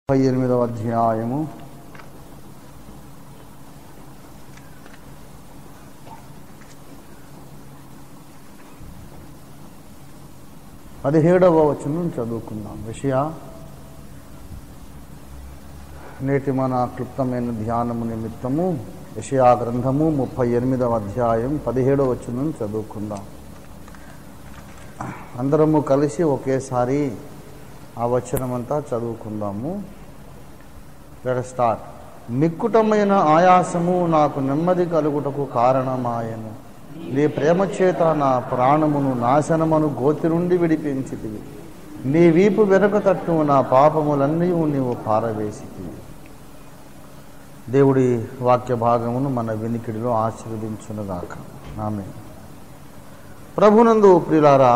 ముప్పై ఎనిమిదవ అధ్యాయము పదిహేడవ వచనం చదువుకుందాం విషయ నేటి మన క్లుప్తమైన ధ్యానము నిమిత్తము విషయా గ్రంథము ముప్పై ఎనిమిదవ అధ్యాయం పదిహేడవ వచనం చదువుకుందాం అందరము కలిసి ఒకేసారి ఆ వచనమంతా చదువుకుందాము లెట్ స్టార్ట్ మిక్కుటమైన ఆయాసము నాకు నెమ్మది కలుగుటకు కారణమాయను నీ ప్రేమ చేత నా ప్రాణమును నాశనమును గోతి నుండి విడిపించితివి నీ వీపు వెనుక తట్టు నా పాపములన్నీ నీవు పారవేసితివి దేవుడి వాక్య భాగమును మన వినికిడిలో ఆశీర్వదించునుగాక ఆమె ప్రభునందు ప్రియులారా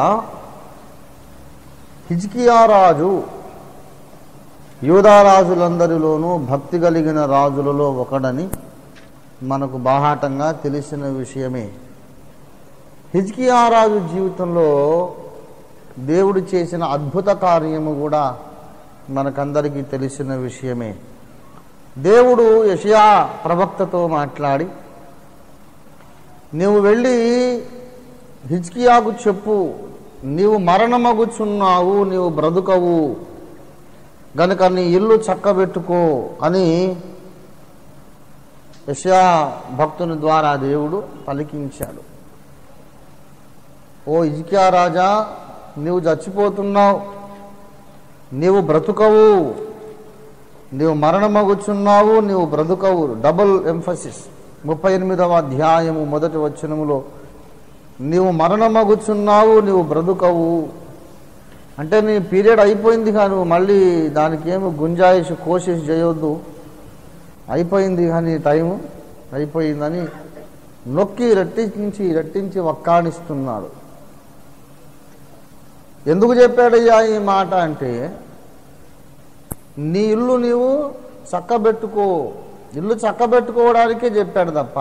హిజ్కియా రాజు యూదారాజులందరిలోనూ భక్తి కలిగిన రాజులలో ఒకడని మనకు బాహాటంగా తెలిసిన విషయమే హిజ్కియా రాజు జీవితంలో దేవుడు చేసిన అద్భుత కార్యము కూడా మనకందరికీ తెలిసిన విషయమే దేవుడు యషయా ప్రవక్తతో మాట్లాడి నీవు వెళ్ళి హిజ్కియాకు చెప్పు నీవు మరణమగుచున్నావు నీవు బ్రతుకవు గనుక నీ ఇల్లు చక్కబెట్టుకో అని యశా భక్తుని ద్వారా దేవుడు పలికించాడు ఓ ఇజికియా రాజా నీవు చచ్చిపోతున్నావు నీవు బ్రతుకవు నీవు మరణమగుచున్నావు నీవు బ్రతుకవు డబుల్ ఎంఫసిస్ ముప్పై ఎనిమిదవ అధ్యాయము మొదటి వచనములో నీవు మరణమగుచున్నావు నీవు బ్రతుకవు అంటే నీ పీరియడ్ అయిపోయింది కానీ నువ్వు మళ్ళీ దానికి ఏమి గుంజాయిష్ కోషిష్ చేయొద్దు అయిపోయింది కానీ టైము అయిపోయిందని నొక్కి రెట్టించి రెట్టించి వక్కాణిస్తున్నాడు ఎందుకు చెప్పాడయ్యా ఈ మాట అంటే నీ ఇల్లు నీవు చక్కబెట్టుకో ఇల్లు చక్కబెట్టుకోవడానికే చెప్పాడు తప్ప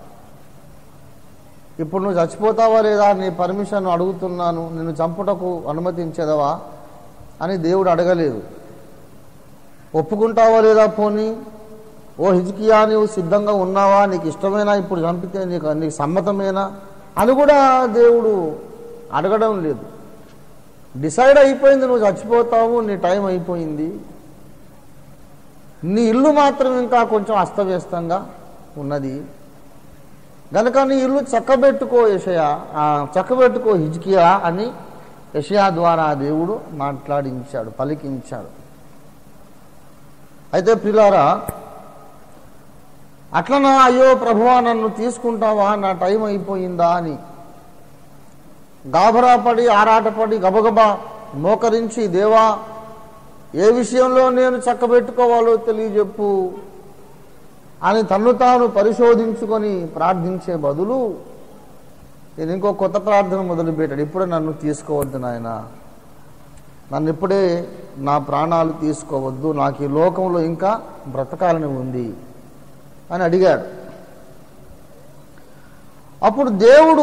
ఇప్పుడు నువ్వు చచ్చిపోతావా లేదా నీ పర్మిషన్ అడుగుతున్నాను నిన్ను చంపుటకు అనుమతించదవా అని దేవుడు అడగలేదు ఒప్పుకుంటావా లేదా పోనీ ఓ హిజ్కియా నీవు సిద్ధంగా ఉన్నావా నీకు ఇష్టమైనా ఇప్పుడు చంపితే నీకు నీకు సమ్మతమేనా అని కూడా దేవుడు అడగడం లేదు డిసైడ్ అయిపోయింది నువ్వు చచ్చిపోతావు నీ టైం అయిపోయింది నీ ఇల్లు మాత్రం ఇంకా కొంచెం అస్తవ్యస్తంగా ఉన్నది గనక నీ ఇల్లు చక్కబెట్టుకో యషయా చక్కబెట్టుకో హిజ్కియా అని యషయా ద్వారా దేవుడు మాట్లాడించాడు పలికించాడు అయితే పిల్లారా అట్లనా అయ్యో ప్రభువా నన్ను తీసుకుంటావా నా టైం అయిపోయిందా అని గాభరాపడి ఆరాటపడి గబగబా మోకరించి దేవా ఏ విషయంలో నేను చక్కబెట్టుకోవాలో తెలియజెప్పు అని తన్ను తాను పరిశోధించుకొని ప్రార్థించే బదులు నేను ఇంకో కొత్త ప్రార్థన మొదలుపెట్టాడు ఇప్పుడే నన్ను తీసుకోవద్దు నాయన నన్ను ఇప్పుడే నా ప్రాణాలు తీసుకోవద్దు నాకు ఈ లోకంలో ఇంకా బ్రతకాలని ఉంది అని అడిగాడు అప్పుడు దేవుడు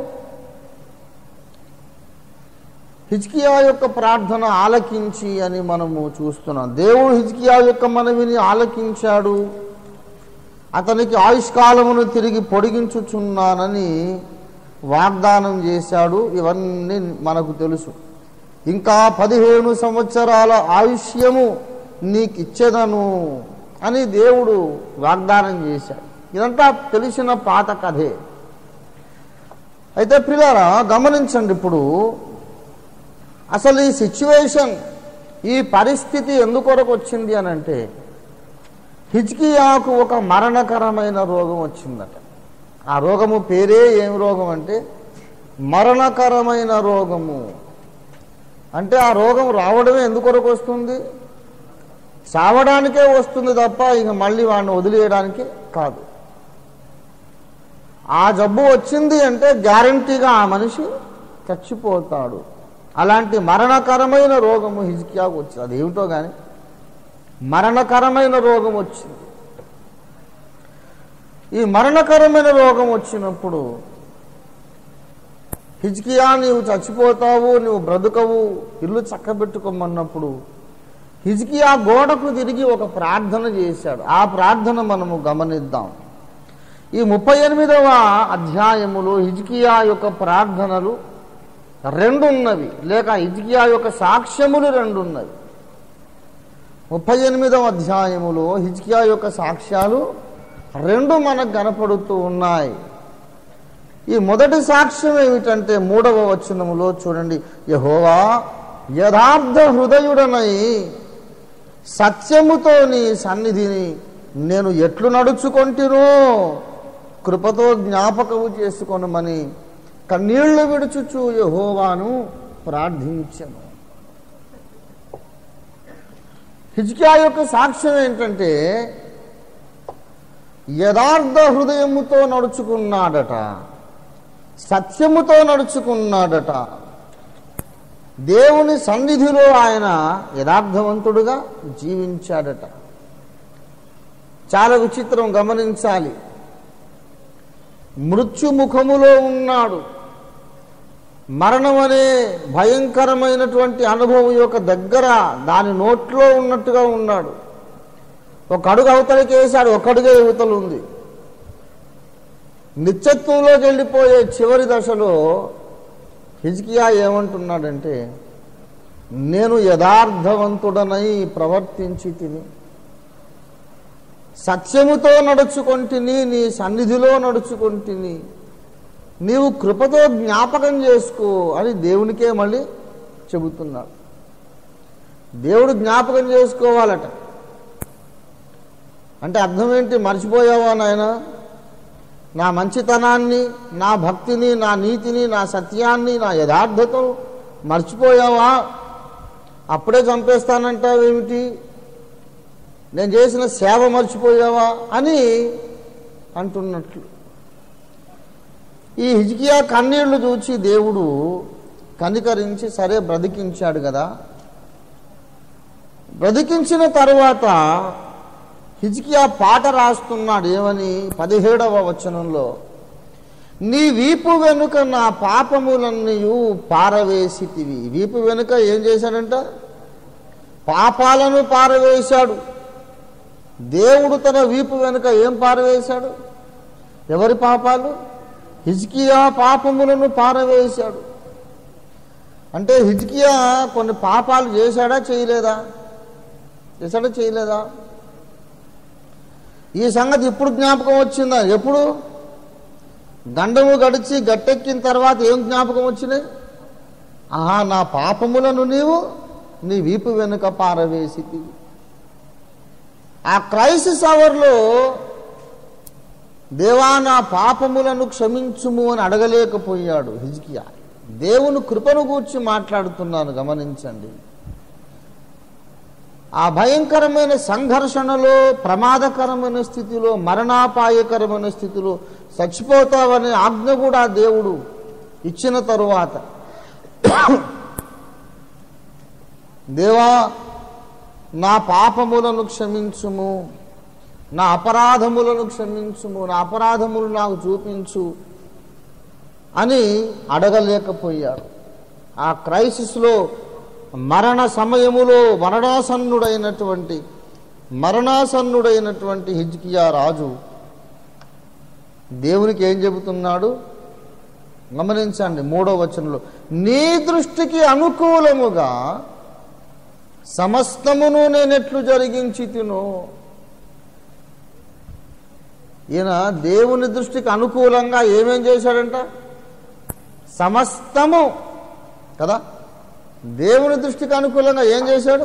హిజ్కియా యొక్క ప్రార్థన ఆలకించి అని మనము చూస్తున్నాం దేవుడు హిజ్కియా యొక్క మనవిని ఆలకించాడు అతనికి ఆయుష్కాలమును తిరిగి పొడిగించుచున్నానని వాగ్దానం చేశాడు ఇవన్నీ మనకు తెలుసు ఇంకా పదిహేను సంవత్సరాల ఆయుష్యము నీకు ఇచ్చేదను అని దేవుడు వాగ్దానం చేశాడు ఇదంతా తెలిసిన పాత కథే అయితే పిల్లరా గమనించండి ఇప్పుడు అసలు ఈ సిచ్యువేషన్ ఈ పరిస్థితి ఎందుకొరకు వచ్చింది అని అంటే హిజ్కియాకు ఒక మరణకరమైన రోగం వచ్చిందట ఆ రోగము పేరే ఏం రోగం అంటే మరణకరమైన రోగము అంటే ఆ రోగం రావడమే ఎందుకొరకు వస్తుంది చావడానికే వస్తుంది తప్ప ఇక మళ్ళీ వాడిని వదిలేయడానికి కాదు ఆ జబ్బు వచ్చింది అంటే గ్యారంటీగా ఆ మనిషి చచ్చిపోతాడు అలాంటి మరణకరమైన రోగము హిజ్కియాకు వచ్చింది అదేమిటో కానీ మరణకరమైన రోగం వచ్చింది ఈ మరణకరమైన రోగం వచ్చినప్పుడు హిజ్కియా నీవు చచ్చిపోతావు నువ్వు బ్రతుకవు ఇల్లు చక్కబెట్టుకోమన్నప్పుడు హిజ్కియా గోడకు తిరిగి ఒక ప్రార్థన చేశాడు ఆ ప్రార్థన మనము గమనిద్దాం ఈ ముప్పై ఎనిమిదవ అధ్యాయములో హిజ్కియా యొక్క ప్రార్థనలు రెండు ఉన్నవి లేక హిజ్కియా యొక్క సాక్ష్యములు రెండు ఉన్నవి ముప్పై ఎనిమిదవ అధ్యాయములో హిజ్కియా యొక్క సాక్ష్యాలు రెండు మనకు కనపడుతూ ఉన్నాయి ఈ మొదటి సాక్ష్యం ఏమిటంటే మూడవ వచనములో చూడండి యహోవా యథార్థ హృదయుడనై సత్యముతో నీ సన్నిధిని నేను ఎట్లు నడుచుకొంటినో కృపతో జ్ఞాపకము చేసుకొనమని కన్నీళ్లు విడుచుచు యహోవాను ప్రార్థించను హిజ్కియా యొక్క సాక్ష్యం ఏంటంటే యథార్థ హృదయముతో నడుచుకున్నాడట సత్యముతో నడుచుకున్నాడట దేవుని సన్నిధిలో ఆయన యథార్థవంతుడుగా జీవించాడట చాలా విచిత్రం గమనించాలి మృత్యుముఖములో ఉన్నాడు మరణం అనే భయంకరమైనటువంటి అనుభవం యొక్క దగ్గర దాని నోట్లో ఉన్నట్టుగా ఉన్నాడు ఒక అడుగు అవతలకి వేశాడు ఒక అడుగే యువతలు ఉంది నిత్యత్వంలోకి వెళ్ళిపోయే చివరి దశలో హిజ్కియా ఏమంటున్నాడంటే నేను యథార్థవంతుడనై ప్రవర్తించి తిని సత్యముతో నడుచుకొంటిని నీ సన్నిధిలో నడుచుకొంటిని నీవు కృపతో జ్ఞాపకం చేసుకో అని దేవునికే మళ్ళీ చెబుతున్నాడు దేవుడు జ్ఞాపకం చేసుకోవాలట అంటే అర్థం ఏంటి మర్చిపోయావా నాయన నా మంచితనాన్ని నా భక్తిని నా నీతిని నా సత్యాన్ని నా యథార్థతను మర్చిపోయావా అప్పుడే చంపేస్తానంటావేమిటి నేను చేసిన సేవ మర్చిపోయావా అని అంటున్నట్లు ఈ హిజ్కియా కన్నీళ్లు చూచి దేవుడు కనికరించి సరే బ్రతికించాడు కదా బ్రతికించిన తరువాత హిజ్కియా పాట రాస్తున్నాడు ఏమని పదిహేడవ వచనంలో నీ వీపు వెనుక నా పాపములన్నీయు పారవేసితివి వీపు వెనుక ఏం చేశాడంట పాపాలను పారవేశాడు దేవుడు తన వీపు వెనుక ఏం పారవేశాడు ఎవరి పాపాలు హిజ్కియా పాపములను పారవేశాడు అంటే హిజ్కియా కొన్ని పాపాలు చేశాడా చేయలేదా చేశాడా చేయలేదా ఈ సంగతి ఇప్పుడు జ్ఞాపకం వచ్చిందా ఎప్పుడు దండము గడిచి గట్టెక్కిన తర్వాత ఏం జ్ఞాపకం వచ్చినాయి ఆహా నా పాపములను నీవు నీ వీపు వెనుక పారవేసి ఆ క్రైసిస్ అవర్లో దేవా నా పాపములను క్షమించుము అని అడగలేకపోయాడు హిజ్కియా దేవుని కృపను గూర్చి మాట్లాడుతున్నాను గమనించండి ఆ భయంకరమైన సంఘర్షణలో ప్రమాదకరమైన స్థితిలో మరణాపాయకరమైన స్థితిలో చచ్చిపోతావనే ఆజ్ఞ కూడా దేవుడు ఇచ్చిన తరువాత దేవా నా పాపములను క్షమించుము నా అపరాధములను క్షమించుము నా అపరాధములు నాకు చూపించు అని అడగలేకపోయాడు ఆ క్రైసిస్లో మరణ సమయములో మరణాసన్నుడైనటువంటి మరణాసన్నుడైనటువంటి హిజ్కియా రాజు దేవునికి ఏం చెబుతున్నాడు గమనించండి మూడో వచనంలో నీ దృష్టికి అనుకూలముగా సమస్తమును నేనెట్లు జరిగించి తిను ఈయన దేవుని దృష్టికి అనుకూలంగా ఏమేం చేశాడంట సమస్తము కదా దేవుని దృష్టికి అనుకూలంగా ఏం చేశాడు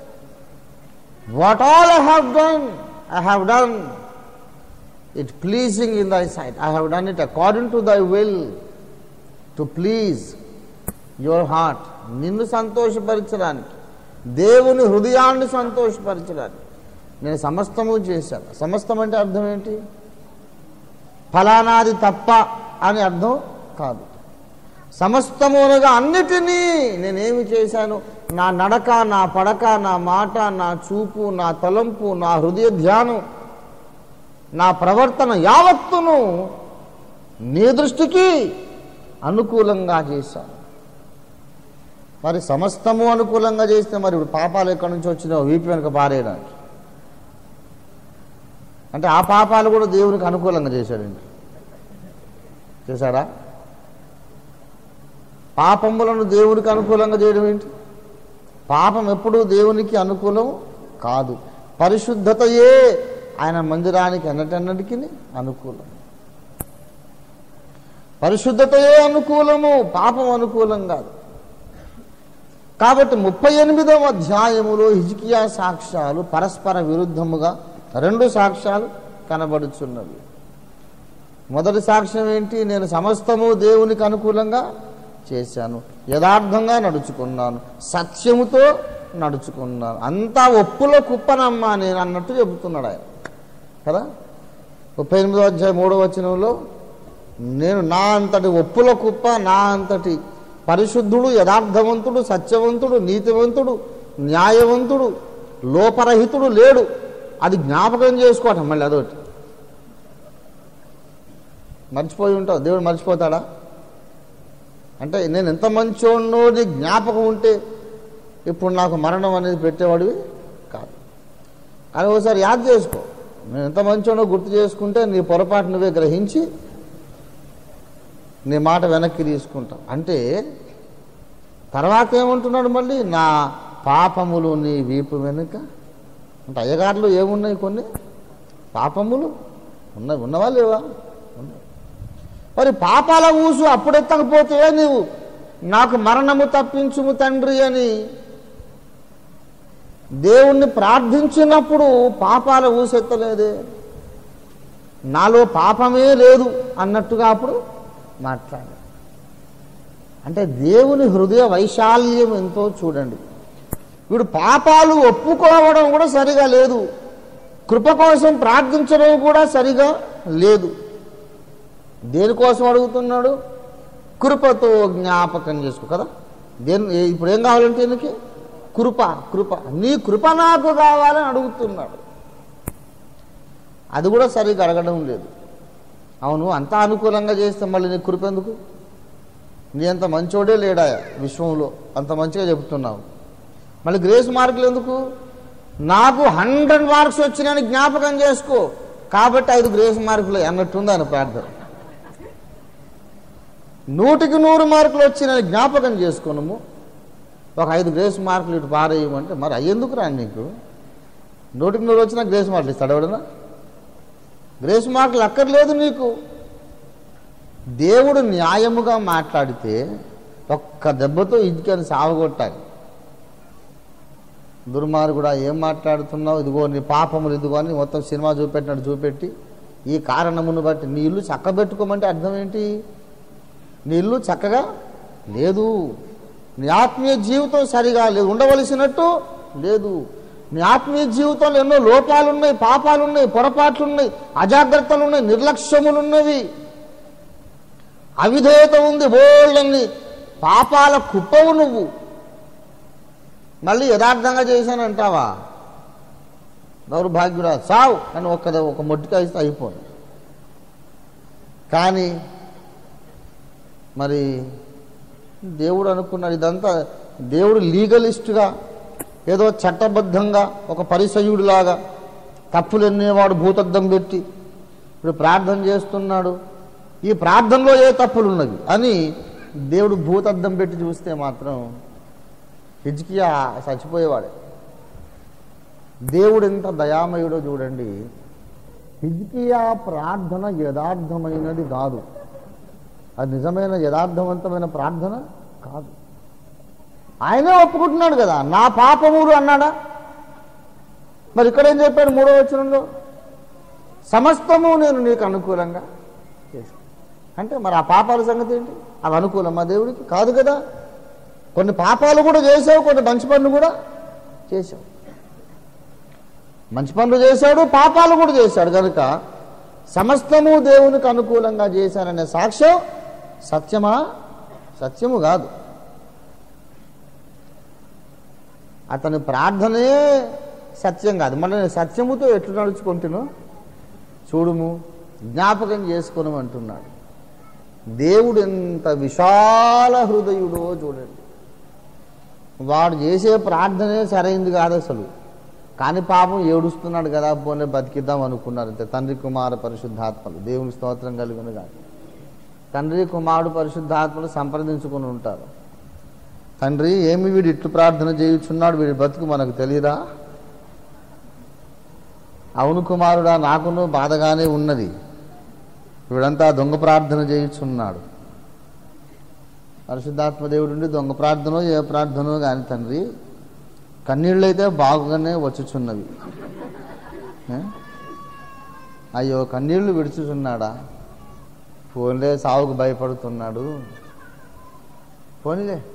what all I have done I have done it pleasing in thy sight I have done it according to thy will to please your heart నిన్ను సంతోషపరచడానికి దేవుని హృదయాన్ని సంతోషపరచడానికి నేను సమస్తము చేశాను సమస్తం అంటే అర్థం ఏంటి ఫలానాది తప్ప అని అర్థం కాదు సమస్తమునగా అన్నిటినీ నేనేమి చేశాను నా నడక నా పడక నా మాట నా చూపు నా తలంపు నా హృదయ ధ్యానం నా ప్రవర్తన యావత్తును నీ దృష్టికి అనుకూలంగా చేశాను మరి సమస్తము అనుకూలంగా చేస్తే మరి ఇప్పుడు పాపాలు ఎక్కడి నుంచి వచ్చినావు వీపు వెనుక పారేయడానికి అంటే ఆ పాపాలు కూడా దేవునికి అనుకూలంగా చేశాడండి చేశాడా పాపములను దేవునికి అనుకూలంగా చేయడం ఏంటి పాపం ఎప్పుడూ దేవునికి అనుకూలం కాదు పరిశుద్ధతయే ఆయన మందిరానికి అన్నటన్నిటికీ అనుకూలం పరిశుద్ధతయే అనుకూలము పాపం అనుకూలం కాదు కాబట్టి ముప్పై ఎనిమిదవ అధ్యాయములో హిజ్కియా సాక్ష్యాలు పరస్పర విరుద్ధముగా రెండు సాక్ష్యాలు కనబడుచున్నవి మొదటి సాక్ష్యం ఏంటి నేను సమస్తము దేవునికి అనుకూలంగా చేశాను యథార్థంగా నడుచుకున్నాను సత్యముతో నడుచుకున్నాను అంతా ఒప్పులో కుప్పనమ్మా నేను అన్నట్టు చెబుతున్నాడు ఆయన కదా ముప్పై ఎనిమిదో అధ్యాయం మూడో వచనంలో నేను నా అంతటి ఒప్పుల కుప్ప నా అంతటి పరిశుద్ధుడు యథార్థవంతుడు సత్యవంతుడు నీతివంతుడు న్యాయవంతుడు లోపరహితుడు లేడు అది జ్ఞాపకం చేసుకోవటం మళ్ళీ అదొకటి మర్చిపోయి ఉంటావు దేవుడు మర్చిపోతాడా అంటే నేను ఎంత మంచోడినో నీ జ్ఞాపకం ఉంటే ఇప్పుడు నాకు మరణం అనేది పెట్టేవాడివి కాదు అని ఒకసారి యాద్ చేసుకో నేను ఎంత మంచోడో గుర్తు చేసుకుంటే నీ పొరపాటు నువ్వే గ్రహించి నీ మాట వెనక్కి తీసుకుంటాం అంటే తర్వాత ఏమంటున్నాడు మళ్ళీ నా పాపములు నీ వీపు వెనుక అంటే అయ్యగారులు ఏమున్నాయి కొన్ని పాపములు ఉన్నాయి ఉన్నవా లేవా ఉన్నాయి మరి పాపాల ఊసు అప్పుడెత్తకపోతే నీవు నాకు మరణము తప్పించుము తండ్రి అని దేవుణ్ణి ప్రార్థించినప్పుడు పాపాల ఊసెత్తలేదే నాలో పాపమే లేదు అన్నట్టుగా అప్పుడు మాట్లాడాడు అంటే దేవుని హృదయ వైశాల్యం ఎంతో చూడండి వీడు పాపాలు ఒప్పుకోవడం కూడా సరిగా లేదు కృప కోసం ప్రార్థించడం కూడా సరిగా లేదు దేనికోసం అడుగుతున్నాడు కృపతో జ్ఞాపకం చేసుకో కదా దేని ఏ- ఇప్పుడు ఏం కావాలంటే ఈయనకి కృప కృప నీ కృప నాకు కావాలని అడుగుతున్నాడు అది కూడా సరిగా అడగడం లేదు అవును అంత అనుకూలంగా చేస్తే మళ్ళీ నీ కృప ఎందుకు నీ అంత మంచోడే లేడా విశ్వంలో అంత మంచిగా చెబుతున్నావు మళ్ళీ గ్రేస్ మార్కులు ఎందుకు నాకు హండ్రెడ్ మార్క్స్ వచ్చినాయని జ్ఞాపకం చేసుకో కాబట్టి ఐదు గ్రేస్ మార్కులు అన్నట్టుంది ఆయన ప్రార్థన నూటికి నూరు మార్కులు వచ్చినాయని జ్ఞాపకం చేసుకున్నాము ఒక ఐదు గ్రేస్ మార్కులు ఇటు పారేయమంటే మరి అయ్యేందుకు రా నీకు నూటికి నూరు వచ్చినా గ్రేస్ మార్కులు ఇస్తాడు ఎవడన్నా గ్రేస్ మార్కులు అక్కర్లేదు నీకు దేవుడు న్యాయముగా మాట్లాడితే ఒక్క దెబ్బతో ఇదికని సావగొట్టాలి దుర్మార్గుడా ఏం మాట్లాడుతున్నావు ఇదిగో నీ పాపములు ఇదిగో అని మొత్తం సినిమా చూపెట్టినట్టు చూపెట్టి ఈ కారణమును బట్టి నీ ఇల్లు చక్కబెట్టుకోమంటే అర్థం ఏంటి నీ ఇల్లు చక్కగా లేదు నీ ఆత్మీయ జీవితం సరిగా లేదు ఉండవలసినట్టు లేదు నీ ఆత్మీయ జీవితంలో ఎన్నో లోపాలు ఉన్నాయి పాపాలు ఉన్నాయి పొరపాట్లు ఉన్నాయి అజాగ్రత్తలు ఉన్నాయి నిర్లక్ష్యములు ఉన్నవి అవిధేయత ఉంది బోళ్ళని పాపాల కుప్పవు నువ్వు మళ్ళీ యథార్థంగా చేశానంటావా దౌర్భాగ్యురా సావు అని ఒక్క ఒక మొట్టికాయ ఇస్తే అయిపోయింది కానీ మరి దేవుడు అనుకున్నాడు ఇదంతా దేవుడు లీగలిస్ట్గా ఏదో చట్టబద్ధంగా ఒక పరిసయుడిలాగా తప్పులు ఎన్నేవాడు భూతద్దం పెట్టి ఇప్పుడు ప్రార్థన చేస్తున్నాడు ఈ ప్రార్థనలో ఏ తప్పులు ఉన్నవి అని దేవుడు భూతద్దం పెట్టి చూస్తే మాత్రం హిజ్కియా చచ్చిపోయేవాడే దేవుడు ఎంత దయామయుడో చూడండి హిజ్కియా ప్రార్థన యథార్థమైనది కాదు అది నిజమైన యథార్థవంతమైన ప్రార్థన కాదు ఆయనే ఒప్పుకుంటున్నాడు కదా నా పాపములు అన్నాడా మరి ఇక్కడ ఏం చెప్పాడు మూడో వచనంలో సమస్తము నేను నీకు అనుకూలంగా చేశాను అంటే మరి ఆ పాపాల సంగతి ఏంటి అవి అనుకూలమా దేవుడికి కాదు కదా కొన్ని పాపాలు కూడా చేసావు కొన్ని మంచి పనులు కూడా చేసావు మంచి పనులు చేశాడు పాపాలు కూడా చేశాడు కనుక సమస్తము దేవునికి అనుకూలంగా చేశాననే సాక్ష్యం సత్యమా సత్యము కాదు అతని ప్రార్థనే సత్యం కాదు మన సత్యముతో ఎట్లు నడుచుకుంటును చూడుము జ్ఞాపకం చేసుకును అంటున్నాడు దేవుడు ఎంత విశాల హృదయుడో చూడండి వాడు చేసే ప్రార్థనే సరైంది కాదు అసలు కానీ పాపం ఏడుస్తున్నాడు కదా పోనీ బతికిద్దాం అనుకున్నారు అంతే తండ్రి కుమార పరిశుద్ధాత్మలు దేవుని స్తోత్రం కలిగిన కాదు తండ్రి కుమారుడు పరిశుద్ధాత్మలు సంప్రదించుకుని ఉంటారు తండ్రి ఏమి వీడు ఇట్లు ప్రార్థన చేయుచున్నాడు వీడి బతుకు మనకు తెలియదా అవును కుమారుడా నాకును బాధగానే ఉన్నది వీడంతా దొంగ ప్రార్థన చేయుచున్నాడు పరిశుద్ధాత్మ దేవుడు దొంగ ప్రార్థనో ఏ ప్రార్థనో కాని తండ్రి కన్నీళ్ళైతే బాగుగానే వచ్చుచున్నవి ఏ? అయ్యో కన్నీళ్లు విడుచుచున్నాడా ఫోన్లే సావుకు భయపడుతున్నాడు పోనీలే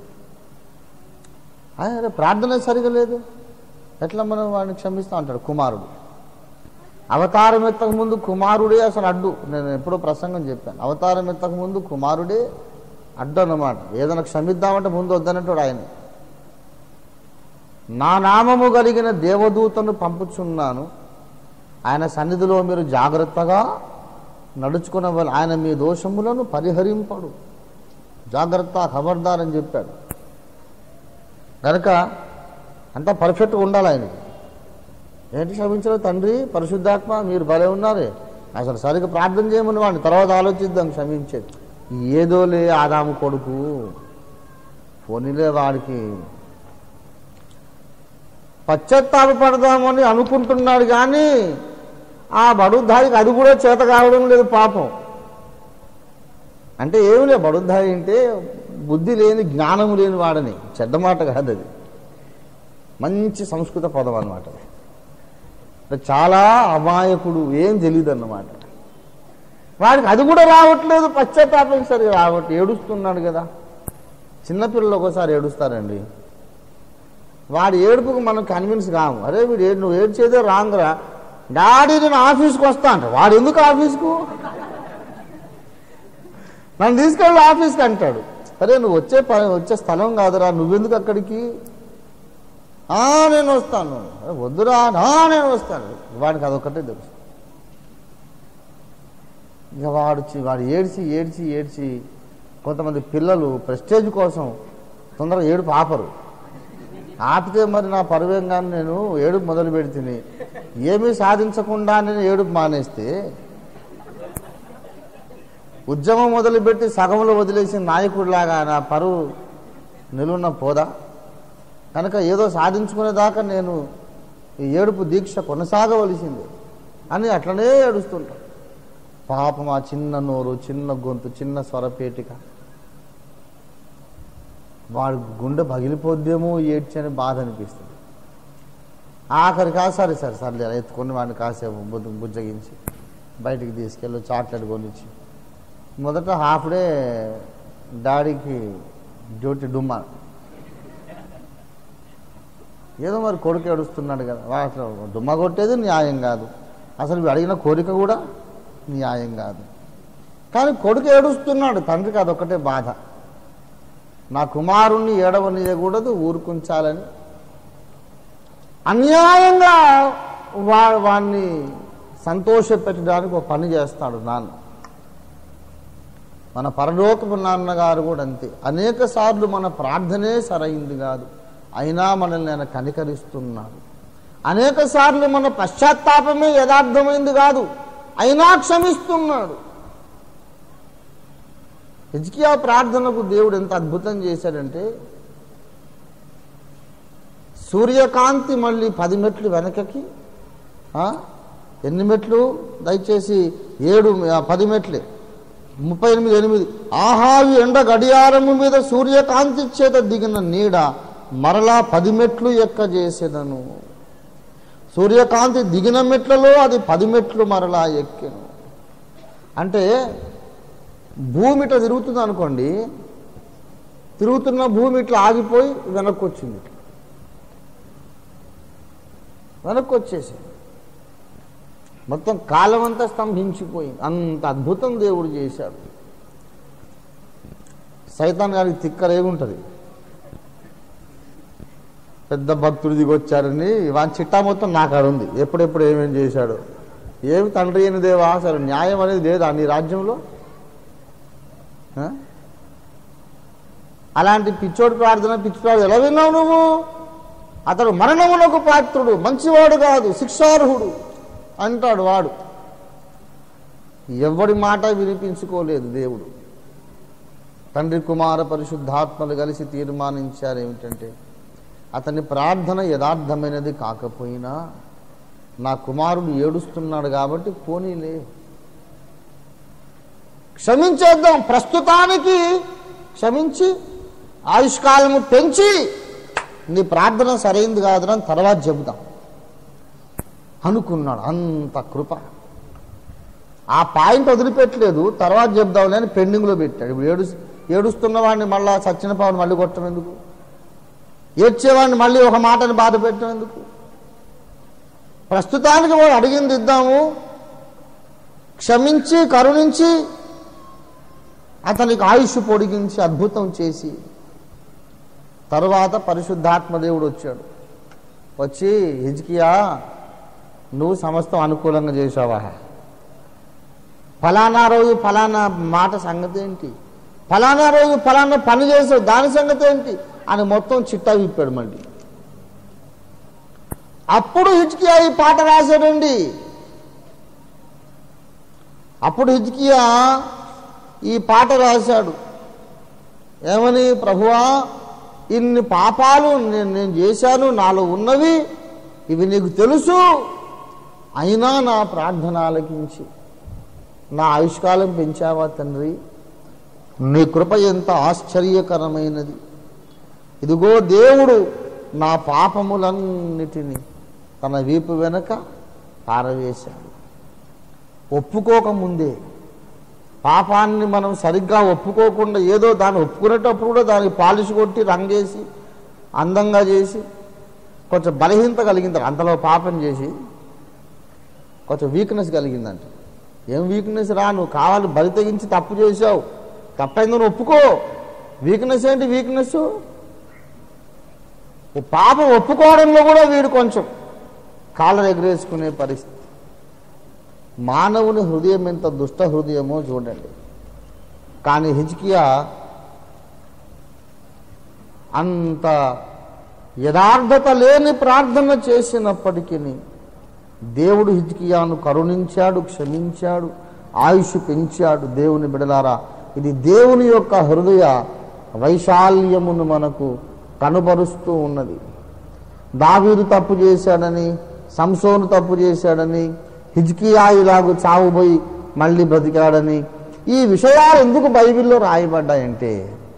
అరే ప్రార్థన సరిగా లేదు ఎట్లా మనం వాడిని క్షమిస్తా అంటాడు కుమారుడు అవతారం ఎత్తక ముందు కుమారుడే అసలు అడ్డు నేను ఎప్పుడో ప్రసంగం చెప్పాను అవతారం ఎత్తక ముందు కుమారుడే అడ్డు అన్నమాట ఏదైనా క్షమిద్దామంటే ముందు వద్దనట్టు ఆయన నా నామము కలిగిన దేవదూతను పంపుచున్నాను ఆయన సన్నిధిలో మీరు జాగ్రత్తగా నడుచుకున్న వాళ్ళు ఆయన మీ దోషములను పరిహరింపడు జాగ్రత్త ఖబర్దార్ అని చెప్పాడు కనుక అంతా పర్ఫెక్ట్గా ఉండాలి ఆయనకి ఏంటి క్షమించలేదు తండ్రి పరిశుద్ధాత్మ మీరు భలే ఉన్నారే అసలు సరిగ్గా ప్రార్థన చేయమని వాడిని తర్వాత ఆలోచిద్దాం క్షమించేది ఏదోలే ఆదాము కొడుకు పోనీలే వాడికి పశ్చాత్తాపడదామని అనుకుంటున్నాడు కానీ ఆ బడుద్ధాయికి అది కూడా చేత కావడం లేదు పాపం అంటే ఏమి లేదు బడుద్ధాయి అంటే బుద్ధి లేని జ్ఞానము లేని వాడని చెడ్డ మాట కాదు అది మంచి సంస్కృత పదం అన్నమాట అది. అంటే చాలా అమాయకుడు ఏం తెలియదు అన్నమాట వాడికి అది కూడా రావట్లేదు పశ్చాత్తాపం సరిగా రావట్లేదు ఏడుస్తున్నాడు కదా చిన్నపిల్లలు ఒకసారి ఏడుస్తారండి వాడి ఏడుపుకు మనం కన్విన్స్ కాము అరే వీడు ఏడు నువ్వు ఏడ్చేదే రాంగ్రా డాడీ నేను ఆఫీస్కి వస్తా అంట వాడు ఎందుకు ఆఫీస్కు నన్ను తీసుకెళ్ళి ఆఫీస్కి అంటాడు అరే నువ్వు వచ్చే పని వచ్చే స్థలం కాదురా నువ్వెందుకు అక్కడికి "ఆ, నేను వస్తాను "అరే, వద్దురా "ఆ, నేను వస్తాను వాడికి అదొక్కటే తెలుసు ఇక వాడు చి- వాడు ఏడ్చి ఏడ్చి ఏడ్చి కొంతమంది పిల్లలు ప్రెస్టేజ్ కోసం తొందరగా ఏడుపు ఆపరు ఆపితే మరి నా పరువేంగాన్ని నేను ఏడుపు మొదలు పెడితే ఏమీ సాధించకుండా నేను ఏడుపు మానేస్తే ఉద్యమం మొదలుపెట్టి సగంలో వదిలేసిన నాయకుడిలాగా నా పరువు నిలువున్న పోదా కనుక ఏదో సాధించుకునేదాకా నేను ఈ ఏడుపు దీక్ష కొనసాగవలసింది అని అట్లనే ఏడుస్తుంటాను పాపం ఆ చిన్న నోరు చిన్న గొంతు చిన్న స్వరపేటిక వాడు గుండె పగిలిపోద్దేమో ఏడ్చని బాధ అనిపిస్తుంది ఆఖరికి ఆ సరే సరే సర్లే అలా ఎత్తుకొని వాడిని కాసేపు బుద్ధ బుజ్జగించి బయటికి తీసుకెళ్ళి చాక్లెట్ కొనిచ్చి మొదట హాఫ్ డే డాడీకి డ్యూటీ డుమ్మా ఏదో మరి కొడుకు ఏడుస్తున్నాడు కదా వా అసలు దుమ్మ కొట్టేది న్యాయం కాదు అసలు వీడు అడిగిన కోరిక కూడా న్యాయం కాదు కానీ కొడుకు ఏడుస్తున్నాడు తండ్రికి అదొక్కటే బాధ నా కుమారుణ్ణి ఏడవనీయకూడదు ఊరుకుంచాలని అన్యాయంగా వా వాణ్ణి సంతోషపెట్టడానికి ఒక పని చేస్తాడు నాన్న మన పరలోకపు నాన్నగారు కూడా అంతే అనేక సార్లు మన ప్రార్థనే సరైంది కాదు అయినా మనల్ని ఆయన కనికరిస్తున్నాడు అనేక సార్లు మన పశ్చాత్తాపమే యథార్థమైంది కాదు అయినా క్షమిస్తున్నాడు హిజ్కియా ప్రార్థనకు దేవుడు ఎంత అద్భుతం చేశాడంటే సూర్యకాంతి మళ్ళీ పది మెట్లు వెనకకి ఆ? ఎన్ని మెట్లు దయచేసి ఏడు ఆ, పది మెట్లే ముప్పై ఎనిమిది ఎనిమిది ఆహావి ఎండ గడియారము మీద సూర్యకాంతి చేత దిగిన నీడ మరలా పది మెట్లు ఎక్కజేసేదను సూర్యకాంతి దిగిన మెట్లలో అది పది మెట్లు మరలా ఎక్కెను అంటే భూమి ఇట్లా తిరుగుతుంది అనుకోండి తిరుగుతున్న భూమి ఇట్లా ఆగిపోయి వెనక్కి వచ్చింది వెనక్కి వచ్చేసి మొత్తం కాలం అంతా స్తంభించిపోయింది అంత అద్భుతం దేవుడు చేశాడు సైతాన్ గారికి తిక్కరేగుంటుంది పెద్ద భక్తుడు దిగొచ్చారని వాని చిట్టా మొత్తం నాకు ఆడ ఉంది ఎప్పుడెప్పుడు ఏమేం చేశాడు ఏమి తండ్రి అయిన దేవా అసలు న్యాయం అనేది లేదా నీ రాజ్యంలో ఆ? అలాంటి పిచ్చోడు ప్రార్థన పిచ్చివాడు ఎలా విన్నావు నువ్వు అతడు మరణమునకు పాత్రుడు మంచివాడు కాదు శిక్షార్హుడు అంటాడు వాడు ఎవడి మాట వినిపించుకోలేదు దేవుడు తండ్రి కుమార పరిశుద్ధాత్మలు కలిసి తీర్మానించారు ఏమిటంటే అతని ప్రార్థన యథార్థమైనది కాకపోయినా నా కుమారుడు ఏడుస్తున్నాడు కాబట్టి పోనీలే క్షమించేద్దాం ప్రస్తుతానికి క్షమించి ఆయుష్కాలము పెంచి నీ ప్రార్థన సరైంది కాదని తర్వాత చెబుతాం అనుకున్నాడు అంత కృప ఆ పాయింట్ వదిలిపెట్టలేదు తర్వాత చెప్దాంలే అని పెండింగ్లో పెట్టాడు ఇప్పుడు ఏడు ఏడుస్తున్న వాడిని మళ్ళా సచ్చిన పావుని మళ్ళీ కొట్టడం ఎందుకు ఏడ్చేవాడిని మళ్ళీ ఒక మాటని బాధ పెట్టడం ఎందుకు ప్రస్తుతానికి వాడు అడిగింది ఇద్దాము క్షమించి కరుణించి అతనికి ఆయుష్ పొడిగించి అద్భుతం చేసి తరువాత పరిశుద్ధాత్మదేవుడు వచ్చాడు వచ్చి హిజ్కియా నువ్వు సమస్తం అనుకూలంగా చేసావా ఫలానా రోజు ఫలానా మాట సంగతి ఏంటి ఫలానా రోజు ఫలానా పని చేసావు దాని సంగతి ఏంటి అని మొత్తం చిట్టా విప్పాడు మళ్ళీ అప్పుడు హిజ్కియా ఈ పాట రాశాడండి అప్పుడు హిజ్కియా ఈ పాట రాశాడు ఏమని ప్రభువా ఇన్ని పాపాలు నేను నేను చేశాను నాలో ఉన్నవి ఇవి నీకు తెలుసు అయినా నా ప్రార్థన ఆలకించి నా ఆయుష్కాలం పెంచావా తండ్రి నీ కృప ఎంత ఆశ్చర్యకరమైనది ఇదిగో దేవుడు నా పాపములన్నిటినీ తన వీపు వెనుక పారవేశాడు ఒప్పుకోకముందే పాపాన్ని మనం సరిగ్గా ఒప్పుకోకుండా ఏదో దాన్ని ఒప్పుకునేటప్పుడు కూడా దానికి పాలిష్ కొట్టి రంగేసి అందంగా చేసి కొంచెం బలహీనత కలిగింది అంతలో పాపం చేసి కొంచెం వీక్నెస్ కలిగిందంట ఏం వీక్నెస్ రా నువ్వు కావాలి బలి తెగించి తప్పు చేసావు తప్పైందో నువ్వు ఒప్పుకో వీక్నెస్ ఏంటి వీక్నెస్ ఓ పాపం ఒప్పుకోవడంలో కూడా వీడు కొంచెం కాళ్ళను ఎగరేసుకునే పరిస్థితి మానవుని హృదయం ఎంత దుష్ట హృదయమో చూడండి కానీ హిజ్కియా అంత యథార్థత లేని ప్రార్థన చేసినప్పటికీ దేవుడు హిజ్కియాను కరుణించాడు క్షమించాడు ఆయుష్ పెంచాడు దేవుని బిడలారా ఇది దేవుని యొక్క హృదయ వైశాల్యమును మనకు కనుపరుస్తూ ఉన్నది దావీదు తప్పు చేశాడని సంసోను తప్పు చేశాడని హిజ్కియా ఇలాగు చావుపోయి మళ్ళీ బ్రతికాడని ఈ విషయాలు ఎందుకు బైబిల్లో రాయబడ్డాయంటే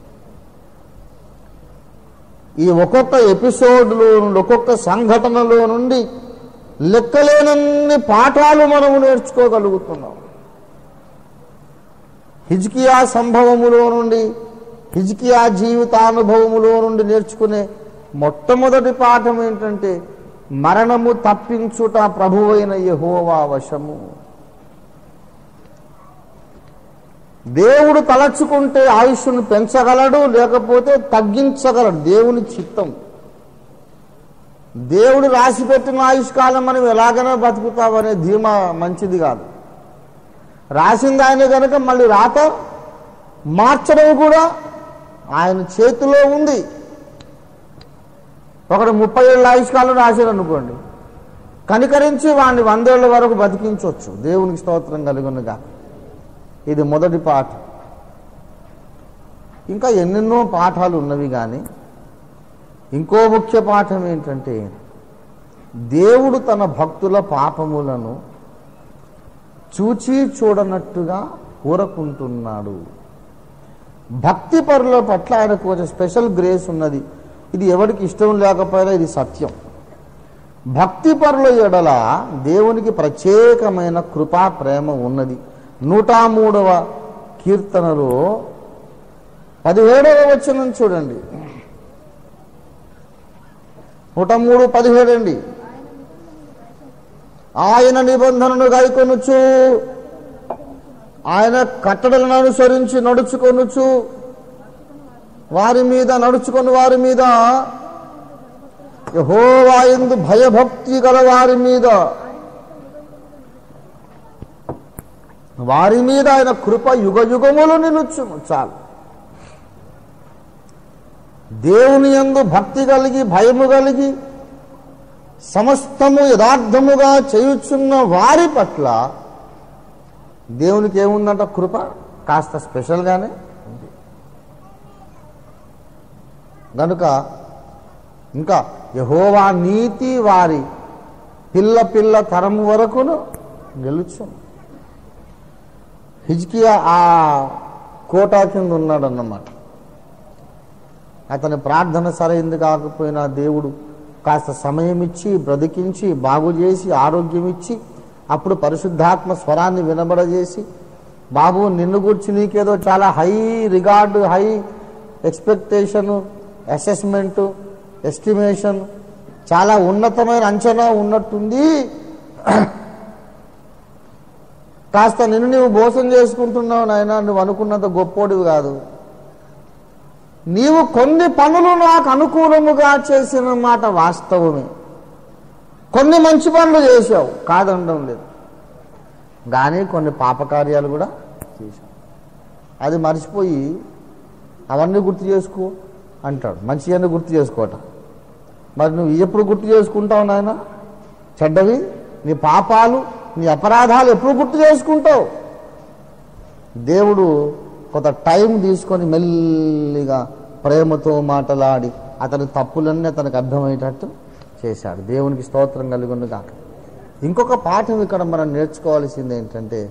ఈ ఒక్కొక్క ఎపిసోడ్లో నుండి ఒక్కొక్క సంఘటనలో నుండి లెక్కలేనన్ని పాఠాలు మనము నేర్చుకోగలుగుతున్నాం హిజ్కియా సంభవములో నుండి హిజ్కియా జీవితానుభవములో నుండి నేర్చుకునే మొట్టమొదటి పాఠం ఏంటంటే మరణము తప్పించుట ప్రభువైన యెహోవా వశము దేవుడు తలచుకుంటే ఆయుష్ను పెంచగలడు లేకపోతే తగ్గించగలడు దేవుని చిత్తం దేవుడు రాసి పెట్టిన ఆయుష్కాలం మనం ఎలాగైనా బతుకుతామనే ధీమా మంచిది కాదు రాసింది ఆయన కనుక మళ్ళీ రాత మార్చడం కూడా ఆయన చేతిలో ఉంది ఒకడు ముప్పై ఏళ్ళ ఆయుష్కాలం రాశాడు అనుకోండి కనికరించి వాడిని వందేళ్ల వరకు బతికించవచ్చు దేవునికి స్తోత్రం కలుగునుగా ఇది మొదటి పాఠం ఇంకా ఎన్నెన్నో పాఠాలు ఉన్నవి కానీ ఇంకో ముఖ్య పాఠం ఏంటంటే దేవుడు తన భక్తుల పాపములను చూచి చూడనట్టుగా ఊరకుంటున్నాడు భక్తి పరుల పట్ల ఆయనకు కొంచెం స్పెషల్ గ్రేస్ ఉన్నది ఇది ఎవరికి ఇష్టం లేకపోయినా ఇది సత్యం భక్తి పరుల ఎడల దేవునికి ప్రత్యేకమైన కృపా ప్రేమ ఉన్నది నూట మూడవ కీర్తనలో పదిహేడవ వచనం చూడండి నూట మూడు పదిహేడు అండి ఆయన నిబంధనను గైకొనుచు ఆయన కట్టడలను అనుసరించి నడుచుకొనుచు వారి మీద నడుచుకొని వారి మీద యహోవాయందు భయభక్తి గల వారి మీద వారి మీద ఆయన కృప యుగ యుగములు నిలుచును చాలు దేవుని యందు భక్తి కలిగి భయము కలిగి సమస్తము యథార్థముగా చేయుచున్న వారి పట్ల దేవునికి ఏముందంట కృప కాస్త స్పెషల్గానే ఉంది గనుక ఇంకా యహోవా నీతి వారి పిల్ల పిల్ల తరం వరకును గెలుచు హిజ్కియా ఆ కోటా కింద ఉన్నాడన్నమాట అతని ప్రార్థన సరైంది కాకపోయినా దేవుడు కాస్త సమయం ఇచ్చి బ్రతికించి బాగు చేసి ఆరోగ్యం ఇచ్చి అప్పుడు పరిశుద్ధాత్మ స్వరాన్ని వినబడజేసి బాబు నిన్ను గురించి నీకేదో చాలా high regard high expectation assessment estimation చాలా ఉన్నతమైన అంచనా ఉన్నట్టుంది కాస్త నిన్ను నువ్వు మోసం చేసుకుంటున్నావు నాయన నువ్వు అనుకున్నంత గొప్పోడివి కాదు నీవు కొన్ని పనులు నాకు అనుకూలముగా చేసిన మాట వాస్తవమే కొన్ని మంచి పనులు చేశావు కాదనడం లేదు కానీ కొన్ని పాపకార్యాలు కూడా చేశావు అది మర్చిపోయి అవన్నీ గుర్తు చేసుకో అంటాడు మంచిగానే గుర్తు చేసుకోట మరి నువ్వు ఎప్పుడు గుర్తు చేసుకుంటావు నాయన చెడ్డవి నీ పాపాలు నీ అపరాధాలు ఎప్పుడు గుర్తు చేసుకుంటావు దేవుడు కొంత టైం తీసుకొని మెల్లిగా ప్రేమతో మాటలాడి అతని తప్పులన్నీ అతనికి అర్థమయ్యేటట్టు చేశాడు దేవునికి స్తోత్రం కలిగి కాక ఇంకొక పాఠం ఇక్కడ మనం నేర్చుకోవాల్సింది ఏంటంటే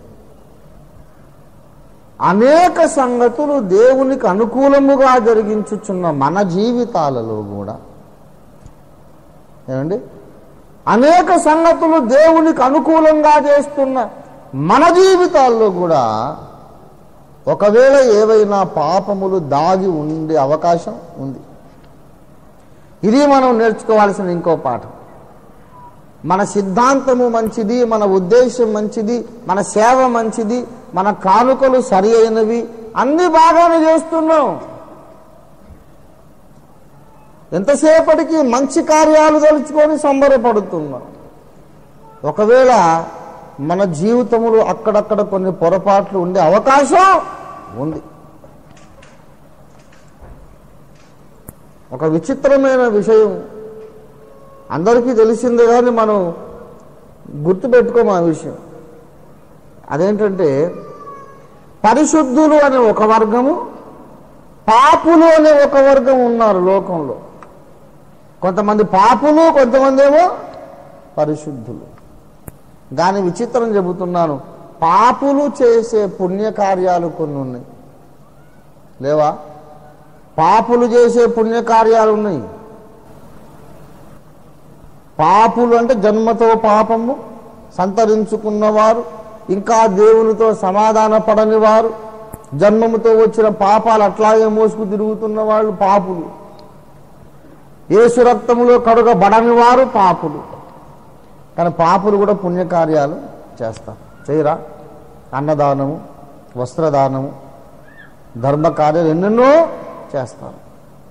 అనేక సంగతులు దేవునికి అనుకూలముగా జరిగించుచున్న మన జీవితాలలో కూడా ఏమండి అనేక సంగతులు దేవునికి అనుకూలంగా చేస్తున్న మన జీవితాల్లో కూడా ఒకవేళ ఏవైనా పాపములు దాగి ఉండే అవకాశం ఉంది ఇది మనం నేర్చుకోవాల్సిన ఇంకో పాఠం మన సిద్ధాంతము మంచిది మన ఉద్దేశం మంచిది మన సేవ మంచిది మన కానుకలు సరి అయినవి అన్ని బాగానే చేస్తున్నాం ఎంతసేపటికి మంచి కార్యాలు తలుచుకొని సంబరపడుతున్నాం ఒకవేళ మన జీవితంలో అక్కడక్కడ కొన్ని పొరపాట్లు ఉండే అవకాశం ఉంది ఒక విచిత్రమైన విషయం అందరికీ తెలిసిందే కానీ మనం గుర్తుపెట్టుకోము ఆ విషయం అదేంటంటే పరిశుద్ధులు అనే ఒక వర్గము పాపులు అనే ఒక వర్గం ఉన్నారు లోకంలో కొంతమంది పాపులు కొంతమంది ఏమో పరిశుద్ధులు దాని విచిత్రం చెబుతున్నాను పాపులు చేసే పుణ్యకార్యాలు కొన్ని ఉన్నాయి లేవా పాపులు చేసే పుణ్యకార్యాలు ఉన్నాయి పాపులు అంటే జన్మతో పాపము సంతరించుకున్నవారు ఇంకా దేవునితో సమాధాన పడని వారు జన్మముతో వచ్చిన పాపాలు అట్లాగే మోసుకు తిరుగుతున్న వాళ్ళు పాపులు ఏసు రక్తములో కడుగబడని వారు పాపులు కానీ పాపులు కూడా పుణ్యకార్యాలు చేస్తారు చేయరా అన్నదానము వస్త్రదానము ధర్మకార్యాలు ఎన్నెన్నో చేస్తారు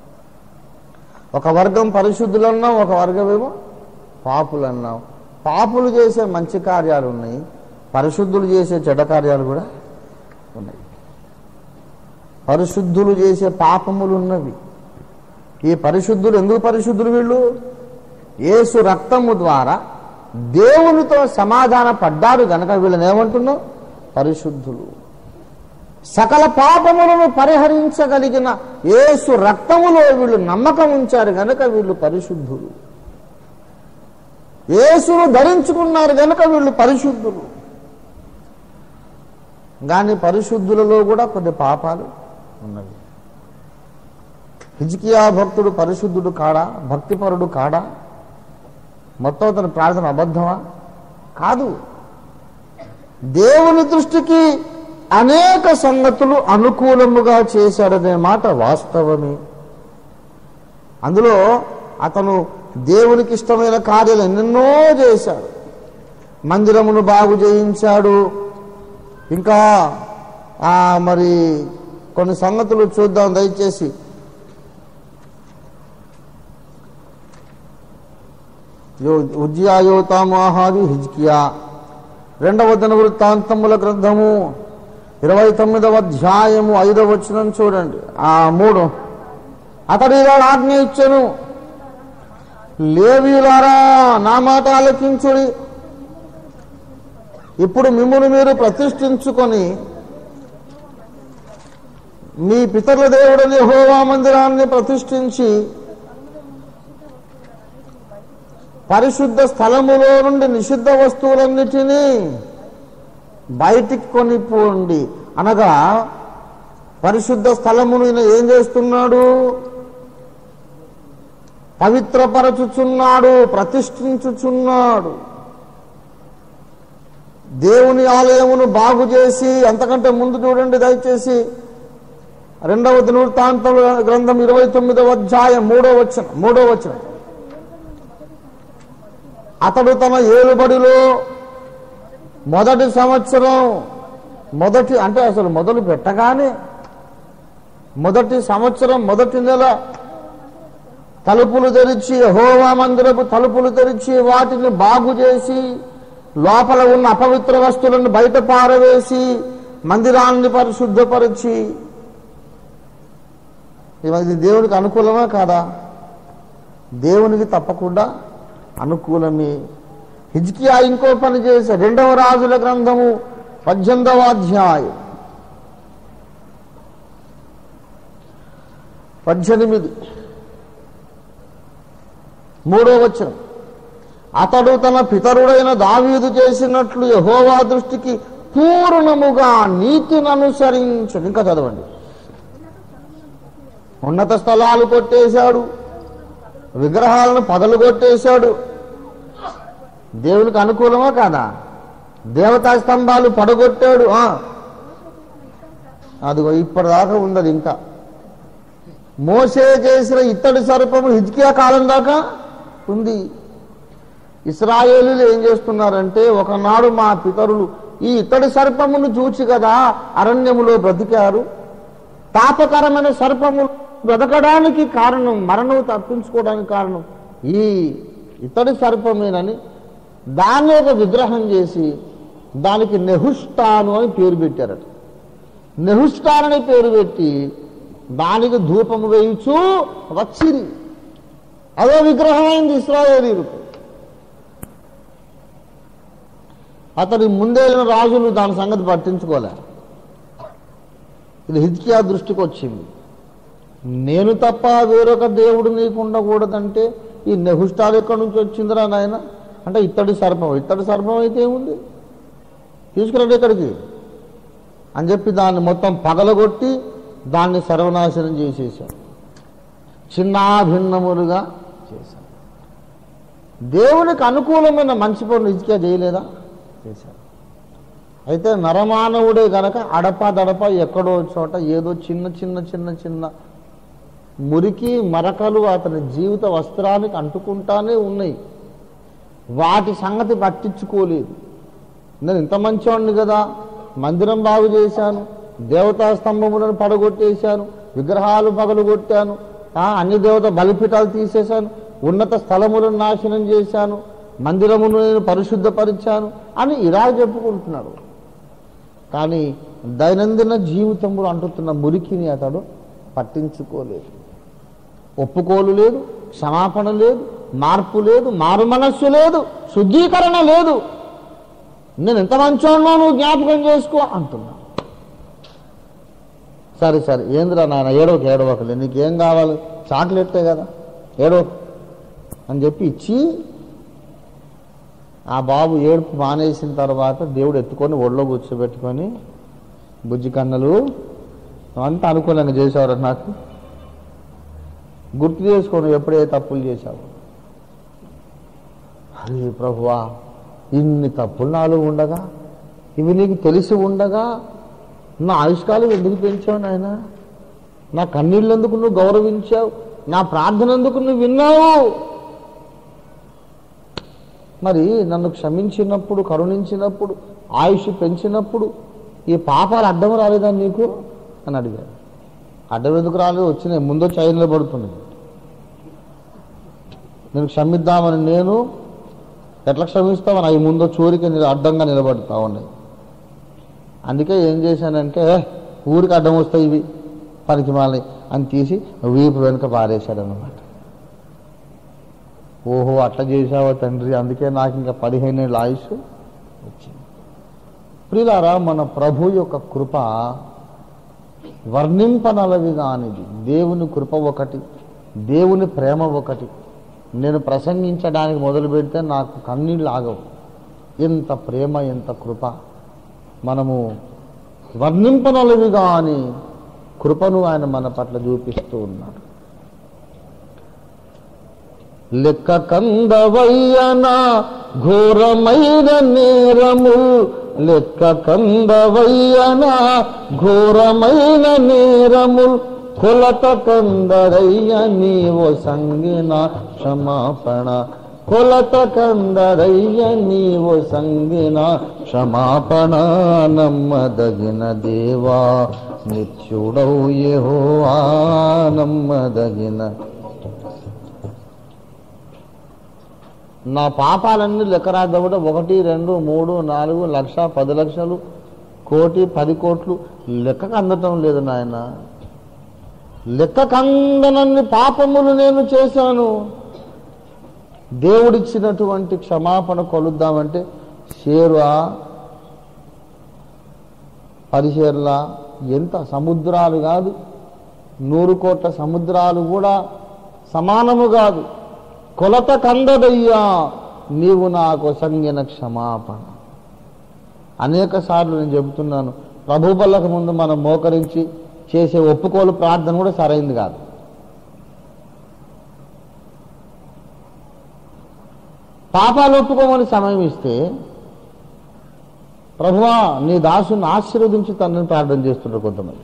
ఒక వర్గం పరిశుద్ధులు అన్నాం ఒక వర్గం ఏమో పాపులు అన్నాం పాపులు చేసే మంచి కార్యాలు ఉన్నాయి పరిశుద్ధులు చేసే చెడ్డ కార్యాలు కూడా ఉన్నాయి పరిశుద్ధులు చేసే పాపములు ఉన్నవి ఈ పరిశుద్ధులు ఎందుకు పరిశుద్ధులు వీళ్ళు యేసు రక్తము ద్వారా దేవునితో సమాధాన పడ్డారు గనక వీళ్ళని ఏమంటున్నాం పరిశుద్ధులు సకల పాపములను పరిహరించగలిగిన యేసు రక్తములో వీళ్ళు నమ్మకం ఉంచారు గనక వీళ్ళు పరిశుద్ధులు యేసును ధరించుకున్నారు గనక వీళ్ళు పరిశుద్ధులు కానీ పరిశుద్ధులలో కూడా కొన్ని పాపాలు ఉన్నవి హిజ్కియా భక్తుడు పరిశుద్ధుడు కాడా భక్తిపరుడు కాడా మొత్తం అతని ప్రార్థన అబద్ధమా కాదు దేవుని దృష్టికి అనేక సంగతులు అనుకూలముగా చేశాడనే మాట వాస్తవమే అందులో అతను దేవునికి ఇష్టమైన కార్యాలు ఎన్నెన్నో చేశాడు మందిరమును బాగు చేయించాడు ఇంకా ఆ, మరి కొన్ని సంగతులు చూద్దాం దయచేసి ఉజ్యాయోతామాహాది హిజ్కియా రెండవ దిన వృత్తాంతముల గ్రంథము ఇరవై తొమ్మిదవ అధ్యాయము ఐదవ వచనం చూడండి ఆ మూడు అతడు ఇలా ఆజ్ఞ ఇచ్చెను లేవీయులారా నా మాట ఆలకించుడి ఇప్పుడు మిమ్మల్ని మీరు ప్రతిష్ఠించుకొని మీ పితరుల దేవుడని హోవా మందిరాన్ని ప్రతిష్ఠించి పరిశుద్ధ స్థలములో నుండి నిషిద్ధ వస్తువులన్నిటినీ బయటికి కొనిపోండి అనగా పరిశుద్ధ స్థలమును ఈయన ఏం చేస్తున్నాడు పవిత్రపరచుచున్నాడు ప్రతిష్ఠించుచున్నాడు దేవుని ఆలయమును బాగు చేసి అంతకంటే ముందు చూడండి దయచేసి రెండవ దినవృత్తాంతం గ్రంథం ఇరవై తొమ్మిదవ అధ్యాయం మూడో వచనం మూడో వచనం అతడు తన ఏలుబడిలో మొదటి సంవత్సరం మొదటి అంటే అసలు మొదలు పెట్టగానే మొదటి సంవత్సరం మొదటి నెల తలుపులు తెరిచి హోవా మందిరపు తలుపులు తెరిచి వాటిని బాగు చేసి లోపల ఉన్న అపవిత్ర వస్తువులను బయట పారవేసి మందిరాన్ని పరిశుద్ధపరిచి ఇది దేవునికి అనుకూలమా కాదా దేవునికి తప్పకుండా అనుకూలమే హిజ్కియా ఇంకో పని చేసే రెండవ రాజుల గ్రంథము పద్దెనిమిదవ అధ్యాయం పద్దెనిమిది మూడో వచనం అతడు తన పితరుడైన దావీదు చేసినట్లు యహోవా దృష్టికి పూర్ణముగా నీతిని అనుసరించు ఇంకా చదవండి ఉన్నత స్థలాలు కొట్టేశాడు విగ్రహాలను పగలు కొట్టేశాడు దేవునికి అనుకూలమా కాదా దేవతా స్తంభాలు పడగొట్టాడు ఆ. అదిగో ఇప్పటిదాకా ఉన్నది ఇంకా మోసే చేసిన ఇత్తడి సర్పము హిజ్కియా కాలం దాకా ఉంది ఇస్రాయేలీలు ఏం చేస్తున్నారంటే ఒకనాడు మా పితరులు ఈ ఇత్తడి సర్పమును చూచి కదా అరణ్యములో బ్రతికారు తాపకరమైన సర్పము బ్రతకడానికి కారణం మరణం తప్పించుకోవడానికి కారణం ఈ ఇత్తడి సర్పమేనని దాన్ని ఒక విగ్రహం చేసి దానికి నెహుష్టాను అని పేరు పెట్టారట నెహుష్టాన్ అని పేరు పెట్టి దానికి ధూపము వేయించు వచ్చింది అదో విగ్రహం అయింది ఇస్రాయేలీలకు అతడి ముందేళ్ళ రాజులు దాని సంగతి పట్టించుకోలే ఇది హిజ్కియా దృష్టికి వచ్చింది నేను తప్ప వేరొక దేవుడు నీకు ఉండకూడదంటే ఈ నెహుష్టాలు ఎక్కడి నుంచి వచ్చిందిరా నాయన అంటే ఇత్తడి సర్పం ఇత్తడి సర్పం అయితే ఏముంది తీసుకురండి ఇక్కడికి అని చెప్పి దాన్ని మొత్తం పగలగొట్టి దాన్ని సర్వనాశనం చేసేసాడు చిన్నాభిన్నములుగా చేశాడు దేవునికి అనుకూలమైన మంచి పనులు ఇసుకే చేయలేదా చేశాడు అయితే నరమానవుడే గనక అడప దడప ఎక్కడో చోట ఏదో చిన్న చిన్న చిన్న చిన్న మురికి మరకలు అతని జీవిత వస్త్రానికి అంటుకుంటానే ఉన్నాయి వాటి సంగతి పట్టించుకోలేదు నేను ఇంత మంచివాడిని కదా మందిరం బాగు చేశాను దేవతా స్తంభములను పడగొట్టేశాను విగ్రహాలు పగలగొట్టాను ఆ, అన్ని దేవత బలిపీఠాలు తీసేశాను ఉన్నత స్థలములను నాశనం చేశాను మందిరమును నేను పరిశుద్ధపరిచాను అని ఇలా చెప్పుకుంటున్నాడు కానీ దైనందిన జీవితంలో అంటుతున్న మురికిని అతడు పట్టించుకోలేదు ఒప్పుకోలు లేదు క్షమాపణ లేదు మార్పు లేదు మారు మనస్సు లేదు శుద్ధీకరణ లేదు నేను ఎంత మంచోన్నో నువ్వు జ్ఞాపకం చేసుకో అంటున్నా సరే సరే ఏందిరా నాయన ఏడవక ఏడవకలే నీకేం కావాలి చాక్లెట్టే కదా ఏడవ అని చెప్పి ఇచ్చి ఆ బాబు ఏడుపు మానేసిన తర్వాత దేవుడు ఎత్తుకొని ఒళ్ళో కూర్చోబెట్టుకొని బుజ్జి కన్నలు అంతా అనుకూలంగా చేసేవారు నాకు గుర్తు చేసుకోను ఎప్పుడే తప్పులు చేశావు అరే ప్రభువా ఇన్ని తప్పులు నాలో ఉండగా ఇవి నీకు తెలిసి ఉండగా నా ఆయుష్కాలం ఎందుకు పెంచావు నాయన నా కన్నీళ్ళు ఎందుకు నువ్వు గౌరవించావు నా ప్రార్థన ఎందుకు నువ్వు విన్నావు మరి నన్ను క్షమించినప్పుడు కరుణించినప్పుడు ఆయుష్ పెంచినప్పుడు ఈ పాపాలు అడ్డం రాలేదా నీకు అని అడిగాడు అడ్డం ఎందుకు రాలేదు వచ్చినాయి ముందు చైన్లో పడుతుంది నేను క్షమిద్దామని నేను ఎట్లా క్షమిస్తామని అవి ముందు చూరికి నిల- అడ్డంగా నిలబడతా ఉన్నాయి అందుకే ఏం చేశానంటే "ఏ, ఊరికి అడ్డం వస్తాయి ఇవి పనికి మాలి అని తీసి వీపు వెనుక పారేశాడు అనమాట ఓహో అట్లా చేసావా తండ్రి అందుకే నాకు ఇంకా పదిహేను ఏళ్ళ ఆయుష్ వచ్చింది ప్రియులారా మన ప్రభు యొక్క కృప వర్ణింపనలవి కానిది దేవుని కృప ఒకటి దేవుని ప్రేమ ఒకటి నేను ప్రసంగించడానికి మొదలు పెడితే నాకు కన్నీళ్ళు ఆగవు ఎంత ప్రేమ ఎంత కృప మనము వర్ణింపనలవి కాని కృపను ఆయన మన పట్ల చూపిస్తూ ఉన్నాడు లెక్క కందవయ్యనా ఘోరమైన నేరము లెక్క కందవయ్యనా ఘోరమైన నేరము కొలత కందరయ్య నీవు సంగిన క్షమాపణ కొలత కందరయ్య నీవు సంగిన క్షమాపణ నమ్మదగిన దేవా నిత్యుడవు యెహోవా నమ్మదగిన నా పాపాలన్నీ లెక్కరాద్దామంటే ఒకటి రెండు మూడు నాలుగు లక్ష పది లక్షలు కోటి పది కోట్లు లెక్కకు అందటం లేదు నాయన లెక్కకందనన్ని పాపములు నేను చేశాను దేవుడిచ్చినటువంటి క్షమాపణ కొలుద్దామంటే షేరువా పది షేర్ల ఎంత సముద్రాలు కాదు నూరు కోట్ల సముద్రాలు కూడా సమానము కాదు కొలత కందదయ్యా నీవు నాకు సంగిన క్షమాపణ అనేక సార్లు నేను చెబుతున్నాను ప్రభు బల్లకు ముందు మనం మోకరించి చేసే ఒప్పుకోలు ప్రార్థన కూడా సరైంది కాదు పాపాలు ఒప్పుకోమని సమయం ఇస్తే ప్రభువా నీ దాసుని ఆశీర్వదించి తనని ప్రార్థన చేస్తుంటారు కొంతమంది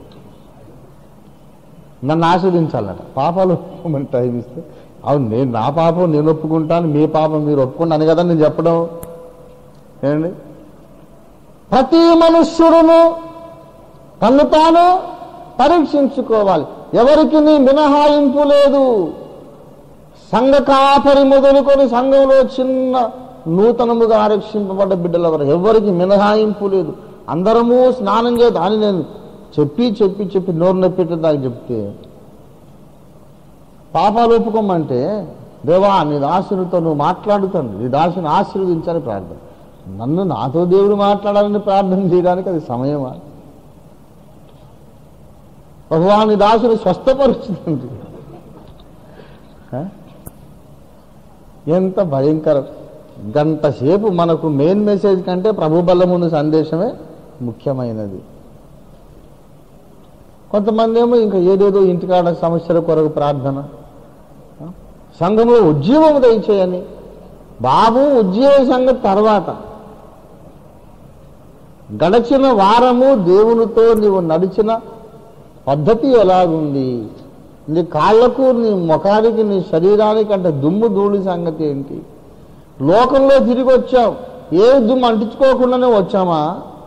నన్ను ఆశీర్వదించాలట పాపాలు ఒప్పుకోమని టైం ఇస్తే అవును నేను నా పాపం నేను ఒప్పుకుంటాను మీ పాపం మీరు ఒప్పుకోండి అని కదా నేను చెప్పడం ఏమండి ప్రతి మనుష్యుడును తను తాను పరీక్షించుకోవాలి ఎవరికి నీ మినహాయింపు లేదు సంఘ కాపరి మొదలుకొని సంఘంలో చిన్న నూతనముగా ఆరక్షింపబడ్డ బిడ్డల వరకు ఎవరికి మినహాయింపు లేదు అందరము స్నానం చేయదు అని నేను చెప్పి చెప్పి చెప్పి నోరు నొప్పెట్టే దాకా చెప్తే పాపాలు ఒప్పుకోమంటే దేవా నీ దాసునితో నువ్వు మాట్లాడుతాను నీ దాసుని ఆశీర్వదించాలని ప్రార్థన నన్ను నాతో దేవుడు మాట్లాడాలని ప్రార్థన చేయడానికి అది సమయమా ప్రభువా నీ దాసుని స్వస్థపరుస్తుంది ఎంత భయంకరం గంట సేపు మనకు మెయిన్ మెసేజ్ కంటే ప్రభు బలమున్న సందేశమే ముఖ్యమైనది కొంతమంది ఏమో ఇంకా ఏదేదో ఇంటికాడ సమస్యల కొరకు ప్రార్థన సంఘంలో ఉద్యోగం దయచేయని బాబు ఉద్యోగ సంగతి తర్వాత గడచిన వారము దేవునితో నీవు నడిచిన పద్ధతి ఎలాగుంది నీ కాళ్ళకు నీ ముఖానికి నీ శరీరానికి అంటే దుమ్ము ధూళి సంగతి ఏంటి లోకంలో తిరిగి వచ్చాం ఏ దుమ్ము అంటించుకోకుండానే వచ్చామా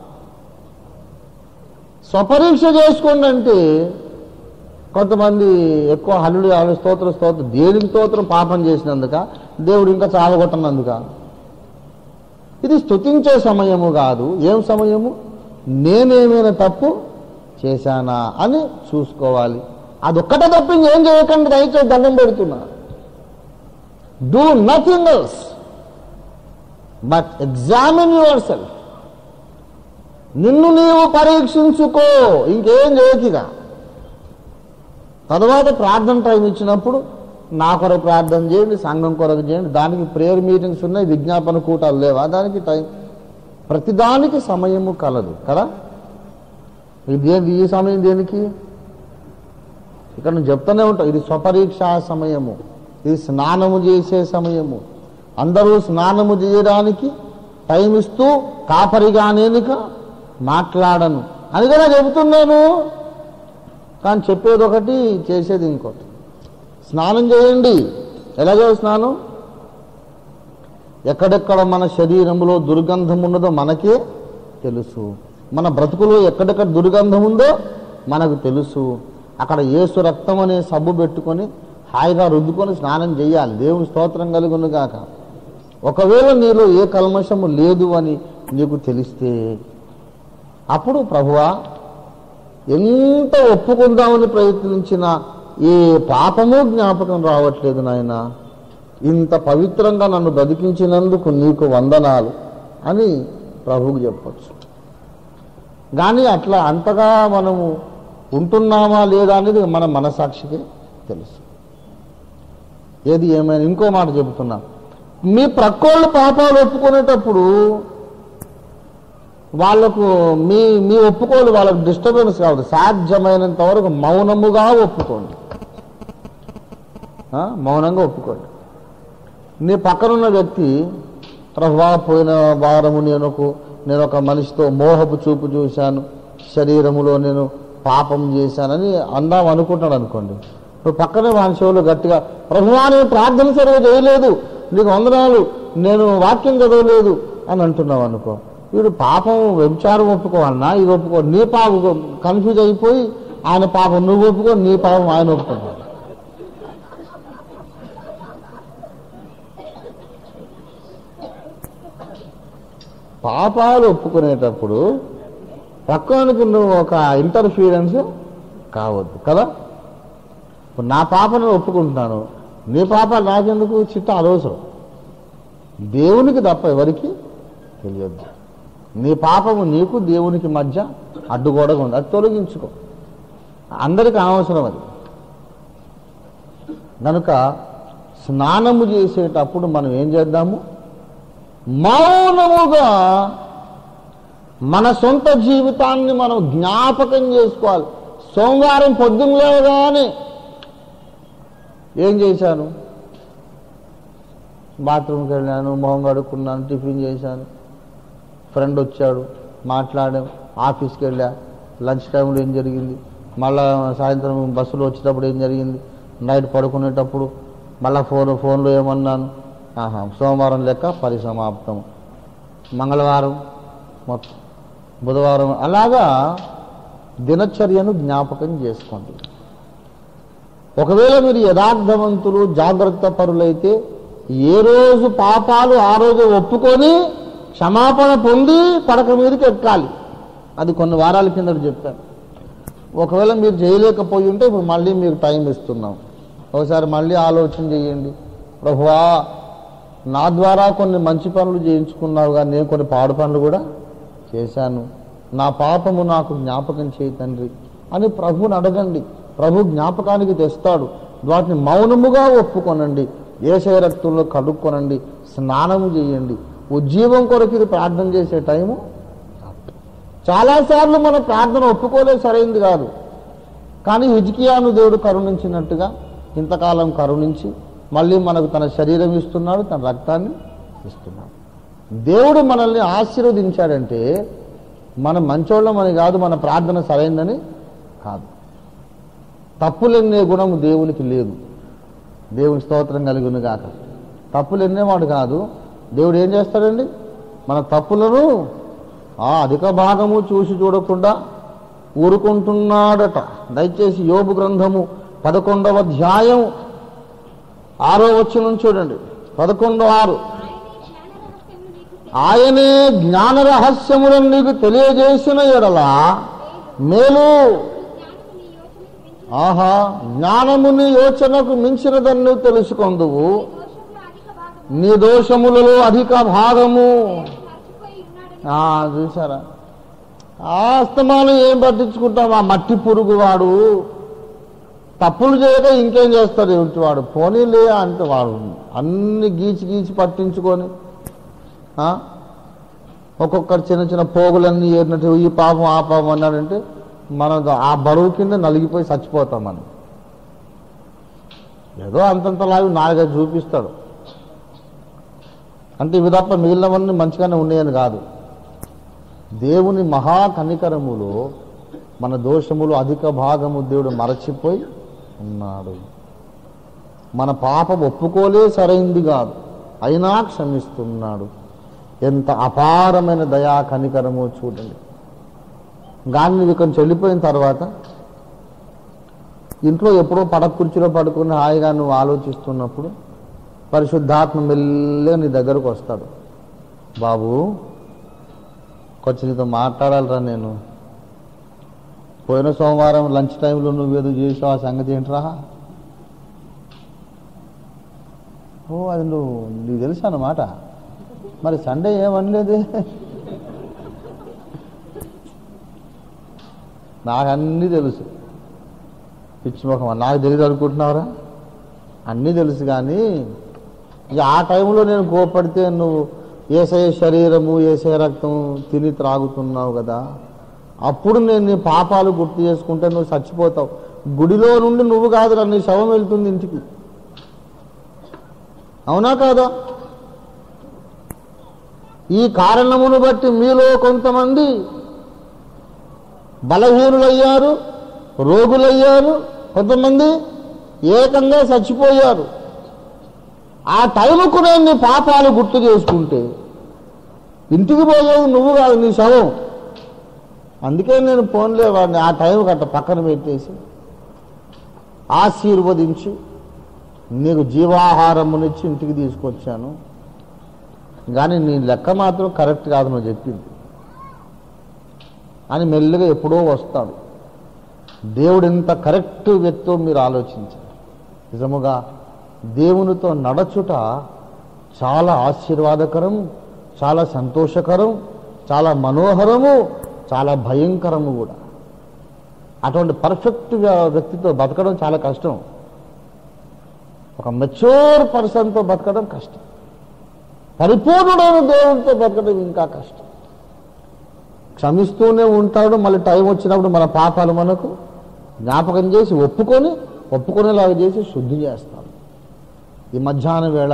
స్వపరీక్ష చేసుకోండి అంటే కొంతమంది ఎక్కువ హల్లుడు ఆలు స్తోత్ర స్తోత్ర దేనికి స్తోత్రం పాపం చేసినందుక దేవుడు ఇంకా చావగొట్టనందుక ఇది స్తుతించే సమయము కాదు ఏం సమయము నేనేమైనా తప్పు చేశానా అని చూసుకోవాలి అదొక్కటే తప్ప ఇంకేం చేయకండి దయచేసి దండం పెడుతున్నా do nothing else but examine yourself నిన్ను నీవు పరీక్షించుకో ఇంకేం చేయకిగా తర్వాత ప్రార్థన టైం ఇచ్చినప్పుడు నా కొరకు ప్రార్థన చేయండి సంఘం కొరకు చేయండి దానికి ప్రేయర్ మీటింగ్స్ ఉన్నాయి విజ్ఞాపన కూటాలు లేవా దానికి టైం ప్రతిదానికి సమయము కలదు కదా ఇది ఏంది ఈ సమయం దేనికి ఇక్కడ నేను చెప్తూనే ఉంటాను ఇది స్వపరీక్షా సమయము ఇది స్నానము చేసే సమయము అందరూ స్నానము చేయడానికి టైం ఇస్తూ కాపరిగా నేనుక మాట్లాడను అని కదా చెబుతున్నాను కానీ చెప్పేది ఒకటి చేసేది ఇంకోటి స్నానం చేయండి ఎలాగో స్నానం ఎక్కడెక్కడ మన శరీరంలో దుర్గంధం ఉన్నదో మనకే తెలుసు మన బ్రతుకులో ఎక్కడెక్కడ దుర్గంధం ఉందో మనకు తెలుసు అక్కడ ఏసు రక్తం అనే సబ్బు పెట్టుకొని హాయిగా రుద్దుకొని స్నానం చేయాలి దేవుని స్తోత్రం కలుగును గాక ఒకవేళ నీలో ఏ కల్మషము లేదు అని నీకు తెలిస్తే అప్పుడు ప్రభువా ఎంత ఒప్పుకుందామని ప్రయత్నించినా ఏ పాపము జ్ఞాపకం రావట్లేదు నాయన ఇంత పవిత్రంగా నన్ను బతికించినందుకు నీకు వందనాలు అని ప్రభువుకి చెప్పచ్చు కానీ అట్లా అంతగా మనము ఉంటున్నామా లేదా అనేది మన మనసాక్షికే తెలుసు ఏది ఏమైనా ఇంకో మాట చెబుతున్నా మీ ప్రక్కోళ్ళు పాపాలు ఒప్పుకునేటప్పుడు వాళ్ళకు మీ మీ ఒప్పుకోలు వాళ్ళకు డిస్టర్బెన్స్ కావద్దు సాధ్యమైనంత వరకు మౌనముగా ఒప్పుకోండి ఆ, మౌనంగా ఒప్పుకోండి నీ పక్కనున్న వ్యక్తి ప్రభా పోయిన వారము నేను ఒక- నేను ఒక మనిషితో మోహపు చూపు చూశాను శరీరములో నేను పాపం చేశానని అందాం అనుకుంటాడు అనుకోండి ఇప్పుడు పక్కనే వాని చెవులు గట్టిగా ప్రభువా నేను ప్రార్థన సరిగా చేయలేదు నీకు వందనాలు నేను వాక్యం చదవలేదు అని అంటున్నావు అనుకో వీడు పాపం వ్యభిచారం ఒప్పుకోవాలన్నా ఇది ఒప్పుకో నీ పాపం కన్ఫ్యూజ్ అయిపోయి ఆయన పాపం నువ్వు ఒప్పుకో నీ పాపం ఆయన ఒప్పుకో పాపాలు ఒప్పుకునేటప్పుడు పక్కనకు నువ్వు ఒక ఇంటర్ఫీరెన్స్ కావద్దు కదా ఇప్పుడు నా పాపను ఒప్పుకుంటున్నాను నీ పాపాలు నాకెందుకు చిట్ట అనవసరం దేవునికి తప్ప ఎవరికి తెలియద్దు నీ పాపము నీకు దేవునికి మధ్య అడ్డుగోడగా ఉంది అది తొలగించుకో అందరికి అనవసరం అది కనుక స్నానము చేసేటప్పుడు మనం ఏం చేద్దాము మౌనముగా మన సొంత జీవితాన్ని మనం జ్ఞాపకం చేసుకోవాలి సోమవారం పొద్దున్న లేవగానే ఏం చేశాను బాత్రూమ్కి వెళ్ళాను మొహం కడుక్కున్నాను టిఫిన్ చేశాను ఫ్రెండ్ వచ్చాడు మాట్లాడాం ఆఫీస్కి వెళ్ళా లంచ్ టైంలో ఏం జరిగింది మళ్ళా సాయంత్రం బస్సులో వచ్చేటప్పుడు ఏం జరిగింది నైట్ పడుకునేటప్పుడు మళ్ళా ఫోన్ ఫోన్లో ఏమన్నాను ఆహా సోమవారం లెక్క పరిసమాప్తం మంగళవారం మొత్తం బుధవారం అలాగా దినచర్యను జ్ఞాపకం చేసుకోండి ఒకవేళ మీరు యథార్థవంతులు జాగ్రత్త పరులైతే ఏ రోజు పాపాలు ఆ రోజు ఒప్పుకొని క్షమాపణ పొంది పడక మీదకి ఎక్కాలి అది కొన్ని వారాల కిందట చెప్పాను ఒకవేళ మీరు చేయలేకపోయి ఉంటే ఇప్పుడు మళ్ళీ మీకు టైం ఇస్తున్నాం ఒకసారి మళ్ళీ ఆలోచన చేయండి ప్రభువా నా ద్వారా కొన్ని మంచి పనులు చేయించుకున్నావు కానీ నేను కొన్ని పాడు పనులు కూడా చేశాను నా పాపము నాకు జ్ఞాపకం చేయి తండ్రి అని ప్రభువుని అడగండి ప్రభు జ్ఞాపకానికి తెస్తాడు వాటిని మౌనముగా ఒప్పుకొనండి ఏసయ రక్తంలో కడుక్కొనండి స్నానము చేయండి ఉజ్జీవం కొరకు ఇది ప్రార్థన చేసే టైము చాలాసార్లు మన ప్రార్థన ఒప్పుకోలేదు సరైంది కాదు కానీ హిజ్కియాను దేవుడు కరుణించినట్టుగా ఇంతకాలం కరుణించి మళ్ళీ మనకు తన శరీరం ఇస్తున్నాడు తన రక్తాన్ని ఇస్తున్నాడు దేవుడు మనల్ని ఆశీర్వదించాడంటే మనం మంచోళ్ళమని కాదు మన ప్రార్థన సరైందని కాదు తప్పులెన్నే గుణము దేవునికి లేదు దేవుని స్తోత్రం కలుగును గాక తప్పులు ఎన్నేవాడు కాదు దేవుడు ఏం చేస్తాడండి మన తప్పులను ఆ అధిక భాగము చూసి చూడకుండా ఊరుకుంటున్నాడట దయచేసి యోబు గ్రంథము పదకొండవ అధ్యాయం ఆరో వచ్చిన చూడండి పదకొండో ఆరు ఆయనే జ్ఞాన రహస్యములను నీకు ఆయనే జ్ఞాన రహస్యములను నీకు తెలియజేసిన ఎడల మేలు జ్ఞానము నీ యోచనకు మించి ఆహా జ్ఞానముని యోచనకు మించినదని నువ్వు తెలుసుకొందువు దోషములు అధిక భాగము నీ దోషములలో అధిక భాగము మర్చిపోయి ఉన్నాడని ఆ, చూసారా ఆ అస్తమానం ఏం పట్టించుకుంటాం ఆ మట్టి పురుగు వాడు తప్పులు చేయక ఇంకేం చేస్తాడు ఏమిటి వాడు పోనీలే అంటే వాడు అన్ని గీచి గీచి పట్టించుకొని ఆ? ఒక్కొక్కరు చిన్న చిన్న పోగులన్నీ ఏరినట్టు ఈ పాపం ఆ పాపం అన్నాడంటే మనం ఆ బరువు కింద నలిగిపోయి చచ్చిపోతాం మనం ఏదో అంతంతలాగా నాలుగైదు చూపిస్తాడు అంటే ఇవి తప్ప మిగిలినవన్నీ మంచిగానే ఉండేయని కాదు దేవుని మహా కనికరములో మన దోషములు అధిక భాగము దేవుడు మరచిపోయి ఉన్నాడు మన పాపం ఒప్పుకోలే సరైంది కాదు అయినా క్షమిస్తున్నాడు ఎంత అపారమైన దయా కనికరము చూడండి గాని ఇది కొంచెం వెళ్ళిపోయిన తర్వాత ఇంట్లో ఎప్పుడో పడక కుర్చీలో పడుకుని హాయిగా నువ్వు ఆలోచిస్తున్నప్పుడు పరిశుద్ధాత్మ మెల్లగా నీ దగ్గరకు వస్తాడు బాబు కొంచెం నీతో మాట్లాడాలిరా నేను పోయిన సోమవారం లంచ్ టైంలో నువ్వేదో చేసావు ఆ సంగతి ఏంట్రా ఓ అది నువ్వు నీకు తెలుసు అన్నమాట మరి సండే ఏమనలేదే నాకు అన్నీ తెలుసు పిచ్చిముఖం నాకు తెలియదు అనుకుంటున్నావురా అన్నీ తెలుసు కానీ ఇక ఆ టైంలో నేను కోపడితే నువ్వు ఏసయ శరీరము ఏసయ రక్తం తిని త్రాగుతున్నావు కదా అప్పుడు నేను నీ పాపాలు గుర్తు చేసుకుంటే నువ్వు చచ్చిపోతావు గుడిలో నుండి నువ్వు కాదురా నీ శవం వెళ్తుంది ఇంటికి అవునా కాదా ఈ కారణమును బట్టి మీలో కొంతమంది బలహీనులయ్యారు రోగులయ్యారు కొంతమంది ఏకంగా చచ్చిపోయారు ఆ టైంకు నేను నీ పాపాలు గుర్తు చేసుకుంటే ఇంటికి పోయేది నువ్వు కాదు నీ శవం అందుకే నేను ఫోన్లే వాడిని ఆ టైం గట్ట పక్కన పెట్టేసి ఆశీర్వదించి నీకు జీవాహారమునిచ్చి ఇంటికి తీసుకొచ్చాను కానీ నీ లెక్క మాత్రం కరెక్ట్ కాదు నువ్వు చెప్పింది అని మెల్లిగా ఎప్పుడో వస్తాడు దేవుడు ఇంత కరెక్ట్ వ్యక్తో మీరు ఆలోచించారు నిజముగా దేవునితో నడచుట చాలా ఆశీర్వాదకరం చాలా సంతోషకరం చాలా మనోహరము చాలా భయంకరము కూడా అటువంటి పర్ఫెక్ట్ వ్యక్తితో బతకడం చాలా కష్టం ఒక మెచ్యూర్ పర్సన్తో బతకడం కష్టం పరిపూర్ణుడైన దేవునితో బతకడం ఇంకా కష్టం క్షమిస్తూనే ఉంటాడు మళ్ళీ టైం వచ్చినప్పుడు మన పాపాలు మనకు జ్ఞాపకం చేసి ఒప్పుకొని ఒప్పుకునేలాగా చేసి శుద్ధి చేస్తాం ఈ మధ్యాహ్నం వేళ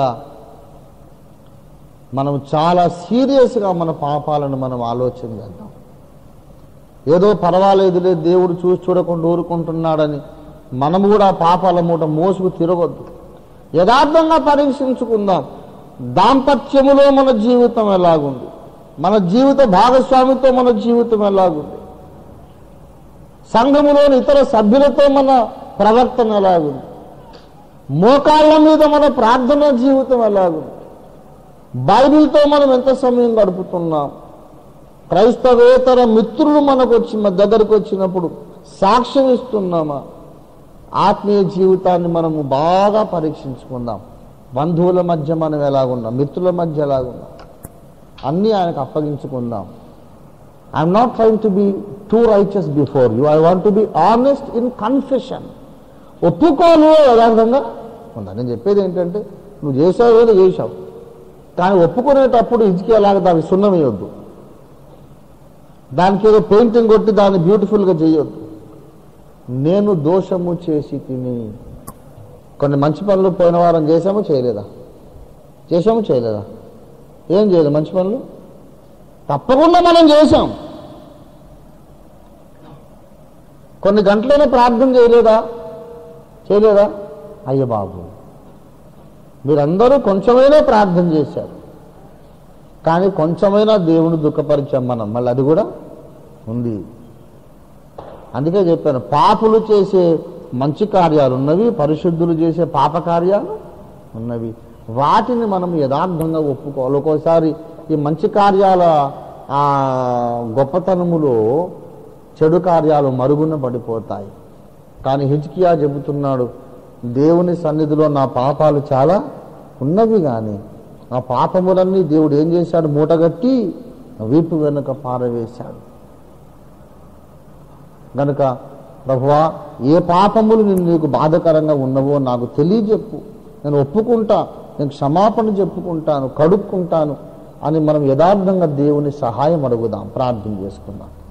మనం చాలా సీరియస్గా మన పాపాలను మనం ఆలోచన చేద్దాం ఏదో పర్వాలేదులే దేవుడు చూసి చూడకుండా ఊరుకుంటున్నాడని మనము కూడా ఆ పాపాల మూట మోసుకు తిరగొద్దు యథార్థంగా పరీక్షించుకుందాం దాంపత్యములో మన జీవితం ఎలాగుంది మన జీవిత భాగస్వామితో మన జీవితం ఎలాగుంది సంఘములోని ఇతర సభ్యులతో మన ప్రవర్తన ఎలాగుంది మోకాళ్ళ మీద మన ప్రార్థన జీవితం ఎలాగుంది బైబిల్తో మనం ఎంత సమయం గడుపుతున్నాం క్రైస్తవేతర మిత్రులు మనకు వచ్చి మన దగ్గరకు వచ్చినప్పుడు సాక్ష్యం ఇస్తున్నామా ఆత్మీయ జీవితాన్ని మనము బాగా పరీక్షించుకుందాం బంధువుల మధ్య మనం ఎలాగున్నాం మిత్రుల మధ్య ఎలాగున్నాం అన్నీ ఆయనకు అప్పగించుకుందాం I'm not trying to be too righteous before you I want to be honest in confession ఒప్పుకోను యథార్థంగా ఉందా నేను చెప్పేది ఏంటంటే నువ్వు చేసావు ఏదో చేసావు కానీ ఒప్పుకునేటప్పుడు ఇదికి ఎలాగ దానికి సున్నం వేయొద్దు దానికి ఏదో పెయింటింగ్ కొట్టి దాన్ని బ్యూటిఫుల్గా చేయొద్దు నేను దోషము చేసి తిని కొన్ని మంచి పనులు పోయిన వారం చేసామో చేయలేదా చేసామో చేయలేదా ఏం చేయలేదు మంచి పనులు తప్పకుండా మనం చేసాం కొన్ని గంటలైనా ప్రార్థన చేయలేదా చేయలేదా అయ్య బాబు మీరందరూ కొంచెమైనా ప్రార్థన చేశారు కానీ కొంచెమైనా దేవుని దుఃఖపరిచాం మనం మళ్ళీ అది కూడా ఉంది అందుకే చెప్పాను పాపులు చేసే మంచి కార్యాలు ఉన్నవి పరిశుద్ధులు చేసే పాప కార్యాలు ఉన్నవి వాటిని మనం యథార్థంగా ఒప్పుకోవాలి ఒక్కోసారి ఈ మంచి కార్యాల ఆ గొప్పతనములో చెడు కార్యాలు మరుగున పడిపోతాయి కానీ హిజ్కియా చెబుతున్నాడు దేవుని సన్నిధిలో నా పాపాలు చాలా ఉన్నవి కానీ ఆ పాపములన్నీ దేవుడు ఏం చేశాడు మూటగట్టి వీపు వెనుక పారవేశాడు గనుక ప్రభువా ఏ పాపములు నేను నీకు బాధకరంగా ఉన్నవో నాకు తెలియజెప్పు నేను ఒప్పుకుంటా నేను క్షమాపణ చెప్పుకుంటాను కడుక్కుంటాను అని మనం యథార్థంగా దేవుని సహాయం అడుగుదాం ప్రార్థన చేసుకుందాం